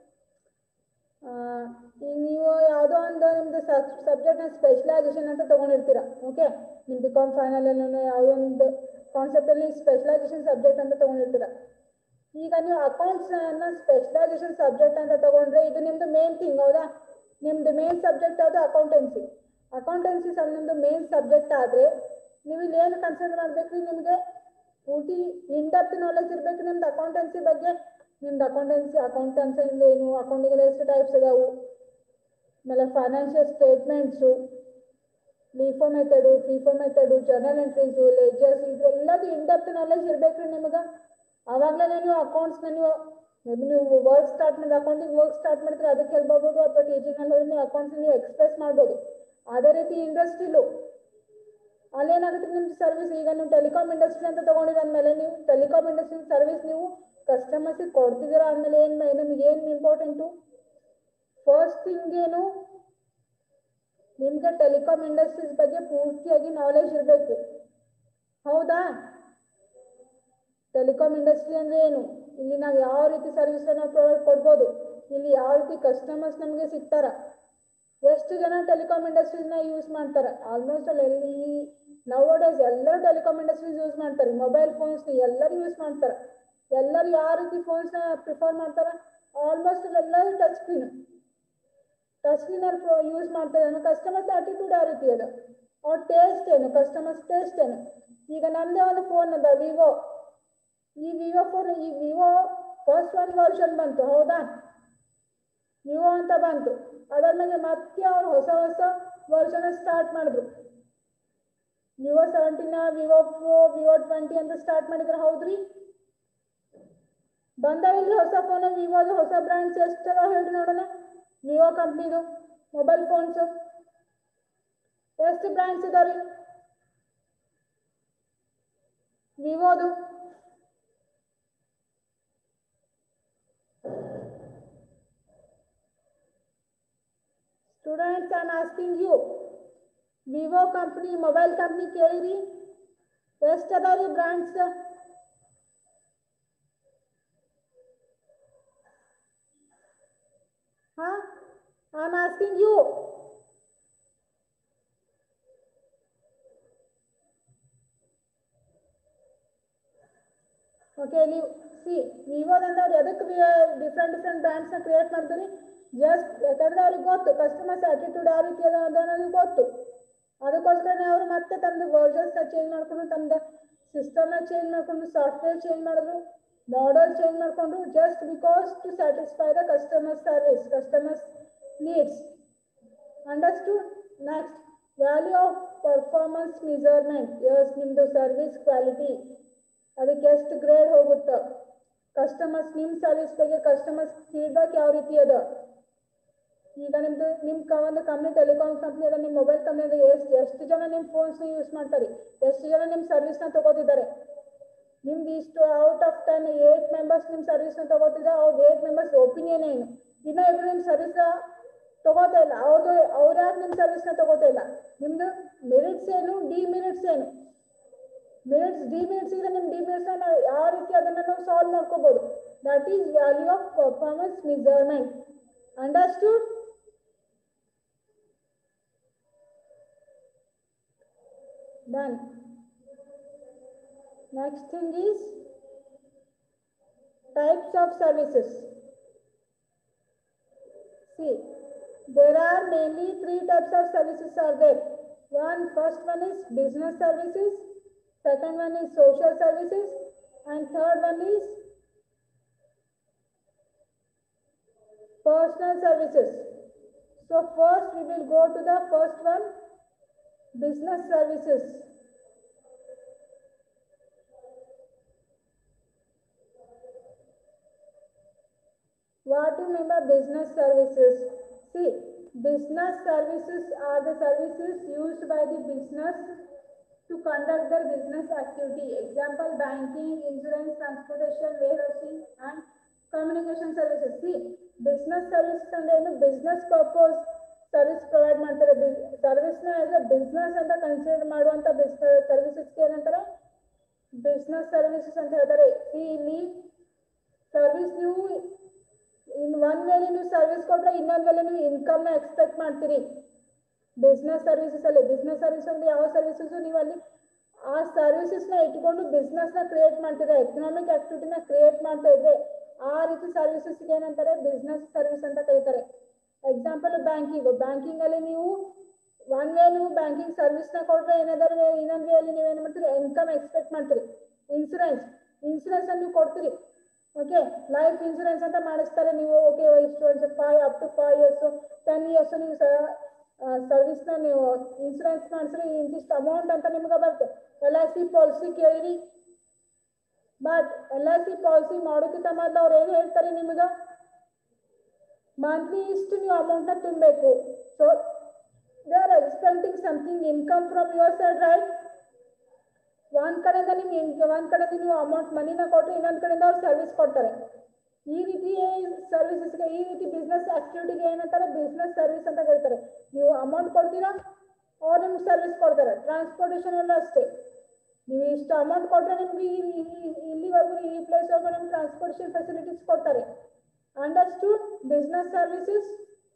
ಆ, ಈಗ ನೀವು ಯಾವುದೋ ಒಂದು ನಿಮ್ಮದು ಸಬ್ಜೆಕ್ಟ್ನ ಸ್ಪೆಷಲೈಸೇಷನ್ ಅಂತ ತೊಗೊಂಡಿರ್ತೀರ ಓಕೆ ನಿಮ್ಮ ಬಿ ಕಾಮ್ ಫೈನಲ್ ಯಾವುದೋ ಒಂದು ಕಾನ್ಸೆಪ್ಟಲ್ಲಿ ಸ್ಪೆಷಲೈಸೇಷನ್ ಸಬ್ಜೆಕ್ಟ್ ಅಂತ ತೊಗೊಂಡಿರ್ತೀರ ಈಗ ನೀವು ಅಕೌಂಟ್ಸನ್ನ ಸ್ಪೆಷಲೈಸೇಷನ್ ಸಬ್ಜೆಕ್ಟ್ ಅಂತ ತೊಗೊಂಡ್ರೆ ಇದು ನಿಮ್ಮದು ಮೇನ್ ಥಿಂಗ್ ಹೌದಾ ನಿಮ್ಮದು ಮೇನ್ ಸಬ್ಜೆಕ್ಟ್ ಯಾವುದು ಅಕೌಂಟೆನ್ಸಿ ಅಕೌಂಟೆನ್ಸಿ ಸರ್ ನಿಮ್ಮದು ಮೇನ್ ಸಬ್ಜೆಕ್ಟ್ ಆದರೆ ನೀವು ಇಲ್ಲಿ ಏನು ಕನ್ಸಿಡರ್ ಮಾಡ್ಬೇಕ್ರಿ ನಿಮಗೆ ಪೂರ್ತಿ ಇನ್ ಡೆಪ್ತ್ ನಾಲೆಜ್ ಇರ್ಬೇಕು ನಿಮ್ದು ಅಕೌಂಟೆನ್ಸಿ ಬಗ್ಗೆ ನಿಮ್ದು ಅಕೌಂಟೆನ್ಸಿ ಅಕೌಂಟೆನ್ಸಿ ಅಂದ್ರೆ ಏನು ಅಕೌಂಟಿಂಗ್ ಎಷ್ಟು ಟೈಪ್ಸ್ ಅದಾವು ಆಮೇಲೆ financial statements LIFO method FIFO method journal entries ledgers ಇದೆಲ್ಲದು ಇನ್ ಡೆಪ್ತ್ ನಾಲೆಜ್ ಇರ್ಬೇಕ್ರಿ ನಿಮಗೆ ಆವಾಗಲೇ ನೀವು ಅಕೌಂಟ್ಸ್ನ ನೀವು maybe ನೀವು ವರ್ಕ್ ಸ್ಟಾರ್ಟ್ ಮಾಡಿದ್ರೆ ಅಕೌಂಟಿಂಗ್ ವರ್ಕ್ ಸ್ಟಾರ್ಟ್ ಮಾಡಿದ್ರೆ ಅದಕ್ಕೆ ಹೇಳ್ಬೋದು ಅಥವಾ ಟೀಚಿಂಗಲ್ಲಿ ಹೋಗಿ ನೀವು ಅಕೌಂಟ್ಸ್ ನೀವು ಎಕ್ಸ್ಪ್ರೆಸ್ ಮಾಡ್ಬೋದು ಅದೇ ರೀತಿ ಇಂಡಸ್ಟ್ರಿಲು ಅಲ್ಲೇನಾಗುತ್ತೆ ನಿಮ್ದು ಸರ್ವಿಸ್ ಈಗ ನೀವು ಟೆಲಿಕಾಮ್ ಇಂಡಸ್ಟ್ರಿ ಅಂತ ತಗೊಂಡಿರ ಅಂದಮೇಲೆ ನೀವು ಟೆಲಿಕಾಮ್ ಇಂಡಸ್ಟ್ರಿ ಸರ್ವಿಸ್ ನೀವು ಕಸ್ಟಮರ್ಸಿಗೆ ಕೊಡ್ತಿದ್ದೀರಾ ಅಂದಮೇಲೆ ಏನು ನಿಮ್ಗೆ ಏನು ಇಂಪಾರ್ಟೆಂಟು ಫಸ್ಟ್ ಥಿಂಗ್ ಏನು ನಿಮ್ಗೆ ಟೆಲಿಕಾಮ್ ಇಂಡಸ್ಟ್ರೀಸ್ ಬಗ್ಗೆ ಪೂರ್ತಿಯಾಗಿ ನಾಲೆಜ್ ಇರಬೇಕು ಹೌದಾ ಟೆಲಿಕಾಮ್ ಇಂಡಸ್ಟ್ರಿ ಅಂದ್ರೆ ಏನು ಇಲ್ಲಿ ನಾವು ಯಾವ ರೀತಿ ಸರ್ವಿಸ್ ನಾವು ಪ್ರೊವೈಡ್ ಕೊಡ್ಬೋದು ಇಲ್ಲಿ ಯಾವ ರೀತಿ ಕಸ್ಟಮರ್ಸ್ ನಮಗೆ ಸಿಗ್ತಾರ ಎಷ್ಟು ಜನ ಟೆಲಿಕಾಮ್ ಇಂಡಸ್ಟ್ರೀಸ್ನ ಯೂಸ್ ಮಾಡ್ತಾರೆ ಆಲ್ಮೋಸ್ಟ್ ಅಲ್ಲಿ ಎಲ್ಲಿ ನವಡೇಸ್ ಎಲ್ಲರೂ ಟೆಲಿಕಾಮ್ ಇಂಡಸ್ಟ್ರೀಸ್ ಯೂಸ್ ಮಾಡ್ತಾರೆ ಮೊಬೈಲ್ ಫೋನ್ಸ್ನ ಎಲ್ಲರೂ ಯೂಸ್ ಮಾಡ್ತಾರೆ ಎಲ್ಲರೂ ಯಾವ ರೀತಿ ಫೋನ್ಸ್ನ ಪ್ರಿಫರ್ ಮಾಡ್ತಾರೆ ಆಲ್ಮೋಸ್ಟ್ ಎಲ್ಲರೂ ಟಚ್ ಸ್ಕ್ರೀನ್ ಟಚ್ ಸ್ಕ್ರೀನಲ್ಲಿ ಯೂಸ್ ಮಾಡ್ತಾರೆ ಅನ್ನೋ ಕಸ್ಟಮರ್ಸ್ ಆಟಿಟ್ಯೂಡ್ ಯಾವ ರೀತಿ ಅದ ಅವ್ರ ಟೇಸ್ಟ್ ಏನು ಕಸ್ಟಮರ್ಸ್ ಟೇಸ್ಟ್ ಏನು ಈಗ ನಮ್ಮದೇ ಒಂದು ಫೋನ್ ಅದ ವಿವೋ ಈ ವಿವೋ ಫೋನ್ ಈ ವಿವೋ ಫಸ್ಟ್ ಒನ್ ವರ್ಷನ್ ಬಂತು ಹೌದಾ ವಿವೋ ಅಂತ ಬಂತು ಅದಾದ್ಮೇಲೆ ಮತ್ತೆ ಅವ್ರು ಹೊಸ ಹೊಸ ವರ್ಷನ್ ಸ್ಟಾರ್ಟ್ ಮಾಡಿದ್ರು Vivo seventeen Vivo pro Vivo twenty ಅಂತ ಸ್ಟಾರ್ಟ್ ಮಾಡಿದ್ರೆ ಹೌದ್ರಿ ಬಂದಾವ ಇಲ್ಲಿ ಹೊಸ ಫೋನ್ ವಿವೋದು ಹೊಸ ಬ್ರ್ಯಾಂಡ್ಸ್ ಎಷ್ಟು ಅದಾವ ಹೇಳ್ರಿ ನೋಡೋಣ ವಿವೋ ಕಂಪ್ನಿದು ಮೊಬೈಲ್ ಫೋನ್ಸು ಎಷ್ಟು ಬ್ರ್ಯಾಂಡ್ಸ್ ಇದಾವೆ ರೀ ವಿವೋದು students on asking you Vivo company mobile company ಕೇಳಿರಿ ಎಷ್ಟು ಅದಾವ ರೀ ಬ್ರ್ಯಾಂಡ್ಸ್ ಹಾ I am asking you okay ನೀವು ಸಿ ವಿವೋದಂದವ್ರು ಎದಕ್ಕೆ ಡಿಫ್ರೆಂಟ್ ಡಿಫ್ರೆಂಟ್ ಬ್ರ್ಯಾಂಡ್ಸ್ನ ಕ್ರಿಯೇಟ್ ಮಾಡ್ತೀರಿ ಜಸ್ಟ್ ಯಾಕಂದ್ರೆ ಅವ್ರಿಗೆ ಗೊತ್ತು ಕಸ್ಟಮರ್ಸ್ ಆಟಿಟ್ಯೂಡ್ ಯಾವ ರೀತಿ ಅದ ಅನ್ನೋದು ಗೊತ್ತು ಅದಕ್ಕೋಸ್ಕರನೇ ಅವರು ಮತ್ತೆ ತಮ್ಮದು ವರ್ಜನ್ಸ್ನ ಚೇಂಜ್ ಮಾಡಿಕೊಂಡು ತಮ್ಮದು ಸಿಸ್ಟಮ್ನ ಚೇಂಜ್ ಮಾಡಿಕೊಂಡು ಸಾಫ್ಟ್ವೇರ್ ಚೇಂಜ್ ಮಾಡಿದ್ರು ಮಾಡಲ್ ಚೇಂಜ್ ಮಾಡಿಕೊಂಡು just because to satisfy the customer service customers needs understood next value of performance measurement is ನಿಮ್ಮದು ಸರ್ವಿಸ್ ಕ್ವಾಲಿಟಿ ಅದಕ್ಕೆ ಎಷ್ಟು ಗ್ರೇಡ್ ಹೋಗುತ್ತೆ ಕಸ್ಟಮರ್ಸ್ ನಿಮ್ಮ ಸರ್ವಿಸ್ ಬಗ್ಗೆ ಕಸ್ಟಮರ್ಸ್ ಫೀಡ್ಬ್ಯಾಕ್ ಯಾವ ರೀತಿ ಅದ ಈಗ ನಿಮ್ದು ನಿಮ್ಮ ಕ ಒಂದು ಕಂಪ್ನಿ ಟೆಲಿಕಾಮ್ ಕಂಪ್ನಿ ಅದ ನಿಮ್ಮ ಮೊಬೈಲ್ ಕಂಪ್ನಿ ಅದ ಎಷ್ಟು ಎಷ್ಟು ಜನ ನಿಮ್ಮ ಫೋನ್ಸ್ನ ಯೂಸ್ ಮಾಡ್ತಾರೆ ಎಷ್ಟು ಜನ ನಿಮ್ಮ ಸರ್ವಿಸ್ನ ತಗೋತಿದ್ದಾರೆ ನಿಮ್ದು ಇಷ್ಟು out of ten eight members ನಿಮ್ಮ ಸರ್ವಿಸ್ನ ತಗೋತಿದ್ರೆ ಅವ್ರ ಏಟ್ ಮೆಂಬರ್ಸ್ ಒಪಿನಿಯನ್ ಏನು ಇನ್ನೂ ಇಬ್ರು ನಿಮ್ಮ ಸರ್ವಿಸ್ನ ತಗೋತಾ ಇಲ್ಲ ಅವ್ರದ್ದು ಅವ್ರು ಯಾಕೆ ನಿಮ್ಮ ಸರ್ವಿಸ್ನ ತಗೋತಾ ಇಲ್ಲ ನಿಮ್ದು ಮೆರಿಟ್ಸ್ ಏನು ಡಿ ಮೆರಿಟ್ಸ್ ಏನು ಮಿನಿಟ್ಸ್ ಡಿ ಮಿನಿಟ್ಸ್ ಇದ್ರೆ ನಿಮ್ಮ ಡಿ ಮಿನಿಟ್ಸ್ನ ನಾವು ಯಾವ ರೀತಿ ಅದನ್ನು ನಾವು ಸಾಲ್ವ್ ಮಾಡ್ಕೋಬೋದು that is value of performance measurement understood done next thing is types of services. See, there are mainly three types of services are there. One, first one is business services, second one is social services, and third one is personal services. So first we will go to the first one, business services. What do you mean by business services? See, business services are the services used by the business to conduct their business activity. Example, banking, insurance, transportation, warehousing, and communication services. See, business services ಅಂದ್ರೆ ಏನು business purpose service provide ಮಾಡ್ತಾರೆ ಸರ್ವಿಸ್ನ as a business ಅಂತ consider ಮಾಡುವಂಥ business ಸರ್ವಿಸಸ್ಗೆ ಏನಂತಾರೆ business services ಅಂತ ಹೇಳ್ತಾರೆ ಈ ಇಲ್ಲಿ ಸರ್ವಿಸ್ ನೀವು ಇನ್ ಒಂದ್ ವೇಳೆ ನೀವು ಸರ್ವಿಸ್ ಕೊಟ್ರೆ ಇನ್ನೊಂದ್ ವೇಳೆ ನೀವು ಇನ್ಕಮ್ ನ ಎಕ್ಸ್ಪೆಕ್ಟ್ ಮಾಡ್ತೀರಿ ಬಿಸ್ನೆಸ್ ಸರ್ವಿಸಸ್ ಅಲ್ಲಿ ಬಿಸ್ನೆಸ್ ಸರ್ವಿಸ್ ಅಂದ್ರೆ ಯಾವ ಸರ್ವಿಸಸ್ ನೀವು ಅಲ್ಲಿ ಆ ಸರ್ವಿಸಸ್ ನ ಇಟ್ಕೊಂಡು ಬಿಸ್ನೆಸ್ ನ ಕ್ರಿಯೇಟ್ ಮಾಡ್ತೀರಾ ಎಕನಾಮಿಕ್ ಆಕ್ಟಿವಿಟಿನ ಕ್ರಿಯೇಟ್ ಮಾಡ್ತಾ ಇದ್ರೆ ಆ ರೀತಿ ಸರ್ವಿಸಸ್ ಏನಂತಾರೆ ಬಿಸ್ನೆಸ್ ಸರ್ವಿಸ್ ಅಂತ ಕರೀತಾರೆ ಎಕ್ಸಾಂಪಲ್ ಬ್ಯಾಂಕಿಂಗ್ ಬ್ಯಾಂಕಿಂಗ್ ಅಲ್ಲಿ ನೀವು ಒನ್ ವೇ ನೀವು ಬ್ಯಾಂಕಿಂಗ್ ಸರ್ವಿಸ್ ನ ಕೊಟ್ರೆ ಏನಾದ್ರು ಇನ್ನೊಂದ್ ವೇ ಅಲ್ಲಿ ನೀವು ಏನ್ ಮಾಡ್ತೀರಿ ಇನ್ಕಮ್ ಎಕ್ಸ್ಪೆಕ್ಟ್ ಮಾಡ್ತೀರಿ ಇನ್ಸೂರೆನ್ಸ್ ಇನ್ಸೂರೆನ್ಸ್ ಅನ್ನು ನೀವು ಕೊಡ್ತೀರಿ ಓಕೆ ಲೈಫ್ ಇನ್ಸೂರೆನ್ಸ್ ಅಂತ ಮಾಡಿಸ್ತಾರೆ ನೀವು ಓಕೆ ಇಷ್ಟು ಒಂದು five up to five years ten years ನೀವು ಸರ್ವಿಸ್ನ ನೀವು ಇನ್ಸೂರೆನ್ಸ್ ಮಾಡಿಸ್ರಿ ಇಂತಿಷ್ಟು ಅಮೌಂಟ್ ಅಂತ ನಿಮ್ಗೆ ಬರುತ್ತೆ ಎಲ್ ಐ ಸಿ ಪಾಲಿಸಿ ಕೇಳಿರಿ but L I C policy ಮಾಡೋಕ್ಕಿಂತ ಮೊದಲು ಅವ್ರು ಏನು ಹೇಳ್ತಾರೆ ನಿಮ್ಗೆ ಮಂತ್ಲಿ ಇಷ್ಟು ನೀವು ಅಮೌಂಟ್ನ ತುಂಬಬೇಕು so they are expecting something income from your side right ಒಂದ್ ಕಡೆಯಿಂದ ನಿಮ್ಗೆ ಒಂದ್ ಕಡೆಯಿಂದ ನೀವು ಅಮೌಂಟ್ ಮನಿನ ಕೊಟ್ಟು ಇನ್ನೊಂದ್ ಕಡೆಯಿಂದ ಅವ್ರು ಸರ್ವಿಸ್ ಕೊಡ್ತಾರೆ ಈ ರೀತಿ ಸರ್ವಿಸಸ್ಗೆ ಈ ರೀತಿ ಬಿಸ್ನೆಸ್ ಆಕ್ಟಿವಿಟಿಗೆ ಏನಂತಾರೆ ಬಿಸ್ನೆಸ್ ಸರ್ವಿಸ್ ಅಂತ ಹೇಳ್ತಾರೆ ನೀವು ಅಮೌಂಟ್ ಕೊಡ್ತೀರಾ ಅವ್ರು ನಿಮ್ಗೆ ಸರ್ವಿಸ್ ಕೊಡ್ತಾರೆ ಟ್ರಾನ್ಸ್ಪೋರ್ಟೇಷನ್ ಎಲ್ಲ ಅಷ್ಟೇ ನೀವು ಇಷ್ಟು ಅಮೌಂಟ್ ಕೊಟ್ಟರೆ ನಿಮ್ಗೆ ಇಲ್ಲಿವರೆಗೂ ಈ ಪ್ಲೇಸ್ವರೆಗೂ ನಿಮ್ಗೆ ಟ್ರಾನ್ಸ್ಪೋರ್ಟೇಷನ್ ಫೆಸಿಲಿಟೀಸ್ ಕೊಡ್ತಾರೆ understood business services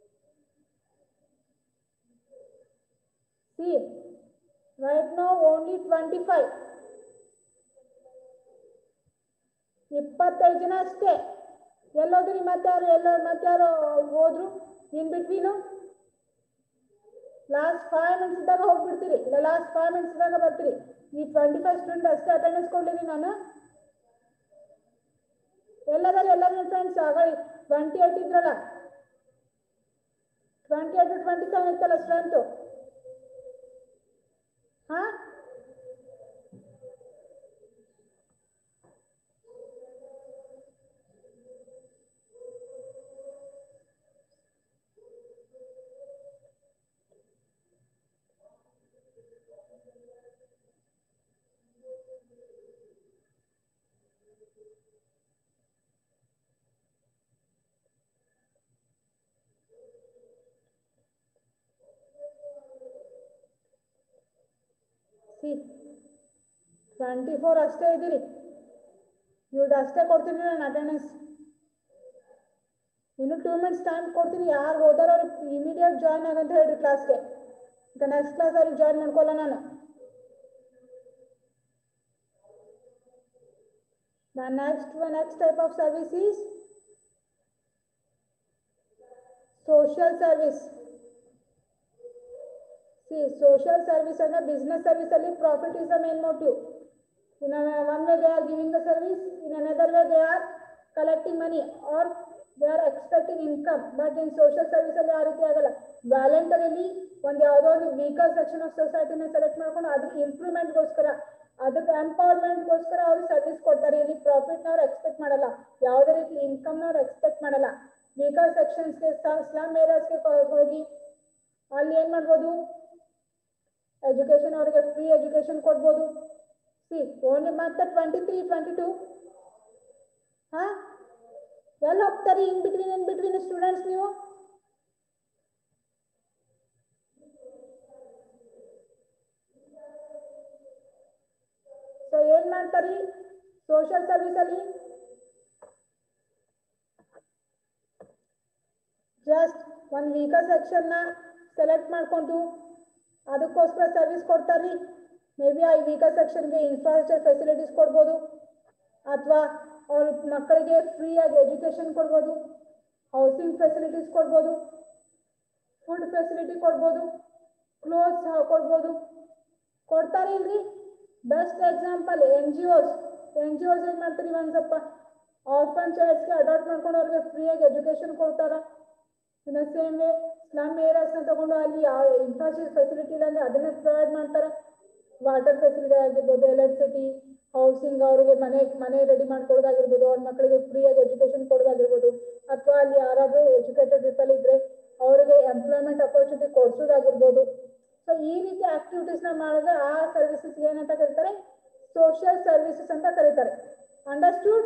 see right no only twenty five ಇಪ್ಪತ್ತೈದು ಜನ ಅಷ್ಟೇ ಎಲ್ಲೋದ್ರಿ ಮತ್ತಾರು ಎಲ್ಲ ಮತ್ತಾರು ಹೋದ್ರು in between last five minutes ಇದ್ದಾಗ ಹೋಗ್ಬಿಡ್ತೀರಿ ಇಲ್ಲ ಲಾಸ್ಟ್ ಫೈವ್ ಮಿನಿಟ್ಸ್ ಇದ್ದಾಗ ಬರ್ತೀರಿ ಈ ಟ್ವೆಂಟಿ ಫೈವ್ ಸ್ಟೂಡೆಂಟ್ ಅಷ್ಟೇ ಅಟೆಂಡೆನ್ಸ್ ಕೊಡ್ಲಿರಿ ನಾನು ಎಲ್ಲದಾರು ಎಲ್ಲರೂ ನಿಮ್ಮ ಫ್ರೆಂಡ್ಸ್ ಆಗ ಟ್ವೆಂಟಿ ಏಟ್ ಇದ್ರಲ್ಲ ಟ್ವೆಂಟಿ ಏಟ್ ಟ್ವೆಂಟಿ ಸೆವೆನ್ ಇತ್ತಲ್ಲ ಸ್ಟ್ರೆಂತು ಹಾ ಸಿ ಟ್ವೆಂಟಿ ಫೋರ್ ಅಷ್ಟೇ ಇದ್ದೀರಿ ಇವ್ರದ್ದು ಅಷ್ಟೇ ಕೊಡ್ತೀನಿ ನಾನು ಅಟೆಂಡೆನ್ಸ್ ಇನ್ನು ಟೂ ಮಿನಿಟ್ಸ್ ಟೈಮ್ ಕೊಡ್ತೀನಿ ಯಾರು ಹೋದಾರೋ ಅವ್ರಿಗೆ ಇಮಿಡಿಯೇಟ್ ಜಾಯ್ನ್ ಆಗಂತ ಹೇಳಿ ಕ್ಲಾಸ್ಗೆ ಈಗ ನೆಕ್ಸ್ಟ್ ಕ್ಲಾಸ್ ಅವ್ರಿಗೆ ಜಾಯ್ನ್ ಮಾಡ್ಕೊಳ್ಳ ನಾನು The next one, next type of service is social service. See, social service and the business service only profit is the main motive. In a, one way they are giving the service, in another way they are collecting money or they are expecting income. But in social service ಅಲ್ಲಿ ಆ ರೀತಿ ಆಗಲ್ಲ ವ್ಯಾಲೆಂಟರಿಲಿ ಒಂದು ಯಾವುದೋ ಒಂದು weaker section of ಸೊಸೈಟಿನ select ಮಾಡ್ಕೊಂಡು ಅದ್ರ ಇಂಪ್ರೂವ್ಮೆಂಟ್ಗೋಸ್ಕರ ಅದಕ್ಕೆ ಎಂಪವರ್ಮೆಂಟ್ಗೋಸ್ಕರ ಅವರು ಸರ್ವಿಸ್ ಕೊಡ್ತಾರೆ ಇಲ್ಲಿ ಪ್ರಾಫಿಟ್ನ ಅವ್ರು ಎಕ್ಸ್ಪೆಕ್ಟ್ ಮಾಡಲ್ಲ ಯಾವುದೇ ರೀತಿ ಇನ್ಕಮ್ನ ಅವ್ರು ಎಕ್ಸ್ಪೆಕ್ಟ್ ಮಾಡಲ್ಲ ವೀಕರ್ ಸೆಕ್ಷನ್ಸ್ಗೆ ಸ್ಲಮ್ ಏರಿಯಾಸ್ಗೆ ಹೋಗಿ ಅಲ್ಲಿ ಏನು ಮಾಡ್ಬೋದು ಎಜುಕೇಶನ್ ಅವರಿಗೆ ಫ್ರೀ ಎಜುಕೇಶನ್ ಕೊಡ್ಬೋದು ಸಿ ಓನ್ಲಿ ಮತ್ತೆ ಟ್ವೆಂಟಿ ತ್ರೀ ಟ್ವೆಂಟಿ ಟು ಹಾಂ ಎಲ್ಲಿ ಹೋಗ್ತಾರೆ in between in between students ನೀವು ಸೊ ಏನ್ ಮಾಡ್ತಾರಿ ಸೋಷಿಯಲ್ ಸರ್ವಿಸ್ ಅಲ್ಲಿ ಜಸ್ಟ್ ಒಂದು ವೀಕಲ್ ಸೆಕ್ಷನ್ನ ಸೆಲೆಕ್ಟ್ ಮಾಡ್ಕೊಂಡು ಅದಕ್ಕೋಸ್ಕರ ಸರ್ವಿಸ್ ಕೊಡ್ತಾರ್ರಿ ಮೇ ಬಿ ಆ ವೀಕಲ್ ಸೆಕ್ಷನ್ಗೆ ಇನ್ಫ್ರಾಸ್ಟ್ರಕ್ಚರ್ ಫೆಸಿಲಿಟೀಸ್ ಕೊಡ್ಬೋದು ಅಥವಾ ಅವ್ರ ಮಕ್ಕಳಿಗೆ ಫ್ರೀಯಾಗಿ ಎಜುಕೇಶನ್ ಕೊಡ್ಬೋದು ಹೌಸಿಂಗ್ ಫೆಸಿಲಿಟೀಸ್ ಕೊಡ್ಬೋದು ಫುಡ್ ಫೆಸಿಲಿಟಿ ಕೊಡ್ಬೋದು ಕ್ಲೋತ್ಸ್ ಕೊಡ್ಬೋದು ಕೊಡ್ತಾರೆ ಇಲ್ರಿ best example N G Os N G Os ಏನು ಮಾಡ್ತಾರೆ ಒಂದು ಸ್ವಲ್ಪ ಆರ್ಫನ್ ಚೈಲ್ಡ್ಸ್ಗೆ ಅಡಾಪ್ಟ್ ಮಾಡ್ಕೊಂಡು ಅವ್ರಿಗೆ ಫ್ರೀಯಾಗಿ ಎಜುಕೇಶನ್ ಕೊಡ್ತಾರೆ in the same way slum ಏರಿಯಾಸ್ನ ತಗೊಂಡು ಅಲ್ಲಿ ಯಾವ ಇನ್ಫ್ರಾಸ್ಟ್ರಕ್ಚರ್ ಫೆಸಿಲಿಟಿ ಇಲ್ಲ ಅಂದರೆ ಅದನ್ನೇ ಪ್ರೊವೈಡ್ ಮಾಡ್ತಾರೆ ವಾಟರ್ ಫೆಸಿಲಿಟಿ ಆಗಿರ್ಬೋದು ಎಲೆಕ್ಟ್ರಿಸಿಟಿ ಹೌಸಿಂಗ್ ಅವರಿಗೆ ಮನೆ ಮನೆ ರೆಡಿ ಮಾಡ್ಕೊಡೋದಾಗಿರ್ಬೋದು ಅವ್ರ ಮಕ್ಕಳಿಗೆ ಫ್ರೀಯಾಗಿ ಎಜುಕೇಶನ್ ಕೊಡೋದಾಗಿರ್ಬೋದು ಅಥವಾ ಅಲ್ಲಿ ಯಾರಾದರೂ ಎಜುಕೇಟೆಡ್ ಪೀಪಲ್ ಇದ್ದರೆ ಅವರಿಗೆ ಎಂಪ್ಲಾಯ್ಮೆಂಟ್ ಅಪರ್ಚುನಿಟಿ ಕೊಡಿಸೋದಾಗಿರ್ಬೋದು ಸೊ ಈ ರೀತಿ ಆಕ್ಟಿವಿಟೀಸ್ನ ಮಾಡಿದ್ರೆ ಆ ಸರ್ವಿಸಸ್ ಏನಂತ ಕರೀತಾರೆ ಸೋಷಿಯಲ್ ಸರ್ವಿಸಸ್ ಅಂತ ಕರೀತಾರೆ understood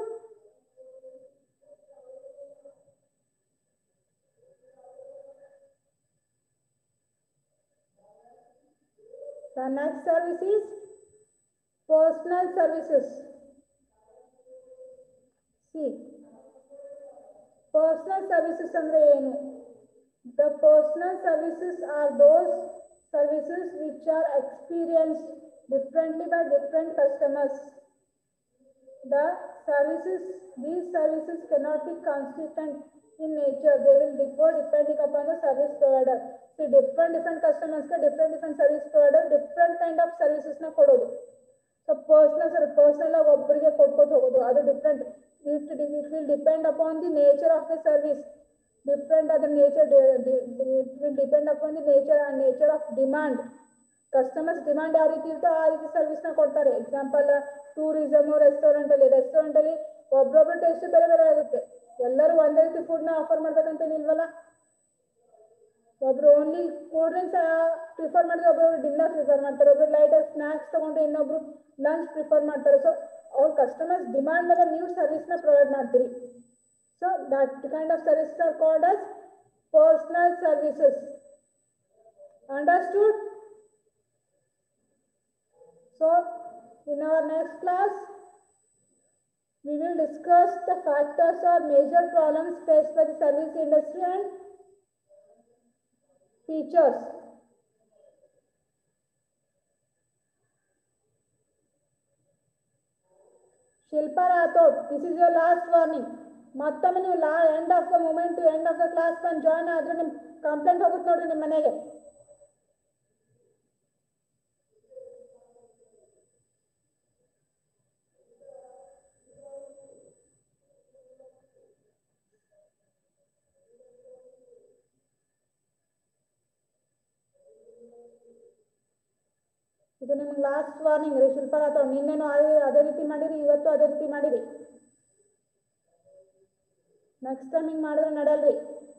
The next service is personal services. See, personal services ಅಂದ್ರೆ ಏನು The personal services are those services which are experienced differently by different customers. The services, these services cannot be consistent in nature. They will differ depending upon the service provider. See, different different customers ಗೆ different different service provider different kind of services ನ ಕೊಡೋದು. So personal sir personal ಆಗಿ ಒಬ್ಬರಿಗೆ ಕೊಟ್ಕೊತ ಹೋಗೋದು ಅದು different it it will depend upon the nature of the service different ಅದ್ರ nature it will depend upon the nature and nature of demand customers demand ಯಾವ ರೀತಿ ಇರುತ್ತೋ ಆ ರೀತಿ ಸರ್ವಿಸ್ನ ಕೊಡ್ತಾರೆ ಎಕ್ಸಾಂಪಲ್ ಟೂರಿಸಮ್ ರೆಸ್ಟೋರೆಂಟ್ ಅಲ್ಲಿ ರೆಸ್ಟೋರೆಂಟ್ ಅಲ್ಲಿ ಒಬ್ಬೊಬ್ಬರು ಟೇಸ್ಟ್ ಬೇರೆ ಬೇರೆ ಆಗುತ್ತೆ ಎಲ್ಲರೂ ಒಂದೇ ರೀತಿ ಫುಡ್ನ ಆಫರ್ ಮಾಡ್ಬೇಕಂತ ಇಲ್ವಲ್ಲ ಒಬ್ರು ಓನ್ಲಿ ಕೂಲ್ ಡ್ರಿಂಕ್ಸ್ ಪ್ರಿಫರ್ ಮಾಡಿದ್ರೆ ಒಬ್ಬರು ಡಿನ್ನರ್ ಪ್ರಿಫರ್ ಮಾಡ್ತಾರೆ ಒಬ್ರು ಲೈಟ್ ಸ್ನಾಕ್ಸ್ ತಗೊಂಡು ಇನ್ನೊಬ್ರು ಲಂಚ್ ಪ್ರಿಫರ್ ಮಾಡ್ತಾರೆ ಸೊ ಅವ್ರ ಕಸ್ಟಮರ್ಸ್ ಡಿಮಾಂಡ್ ಮೇಲೆ ನೀವು ಸರ್ವಿಸ್ನ ಪ್ರೊವೈಡ್ ಮಾಡ್ತೀರಿ so that kind of service are called as personal services understood so in our next class we will discuss the factors or major problems faced by the service industry and features. Shilpa Rathod this is your last warning ಮತ್ತೊಮ್ಮೆ ನೀವು ಲಾ end of the moment end of the class ಬಂದು join ಆದ್ರೆ ನಿಮ್ಮ complaint ಹೋಗುತ್ತೆ ನೋಡ್ರಿ ನಿಮ್ಮ ಮನೆಗೆ ಇದು ನಿಮ್ಗೆ ಲಾಸ್ಟ್ ವಾರ್ನಿಂಗ್ ರೀ ಶಿಲ್ಪ ರಾಥೋಡ್ ನಿನ್ನೆನೂ ಅದೇ ಅದೇ ರೀತಿ ಮಾಡಿರಿ ಇವತ್ತು ಅದೇ ರೀತಿ ಮಾಡಿರಿ ನೆಕ್ಸ್ಟ್ ಟೈಮ್ ಹಿಂಗೆ ಮಾಡಿದ್ರೆ ನಡೆಯಲ್ರಿ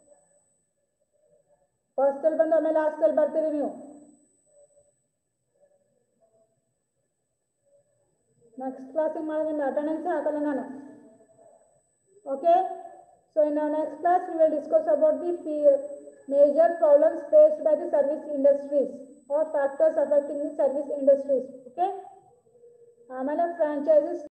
ಫಸ್ಟಲ್ಲಿ ಬಂದು ಆಮೇಲೆ ಲಾಸ್ಟಲ್ಲಿ ಬರ್ತೀರಿ ನೀವು ನೆಕ್ಸ್ಟ್ ಕ್ಲಾಸಿಗೆ ಮಾಡಿದ್ರೆ ಅಟೆಂಡೆನ್ಸೇ ಹಾಕಲ್ಲ ನಾನು okay so in our next class we will discuss about the pe- major problems faced by the service industries or factors affecting the service industries okay ಆಮೇಲೆ ಫ್ರಾಂಚೈಸಸ್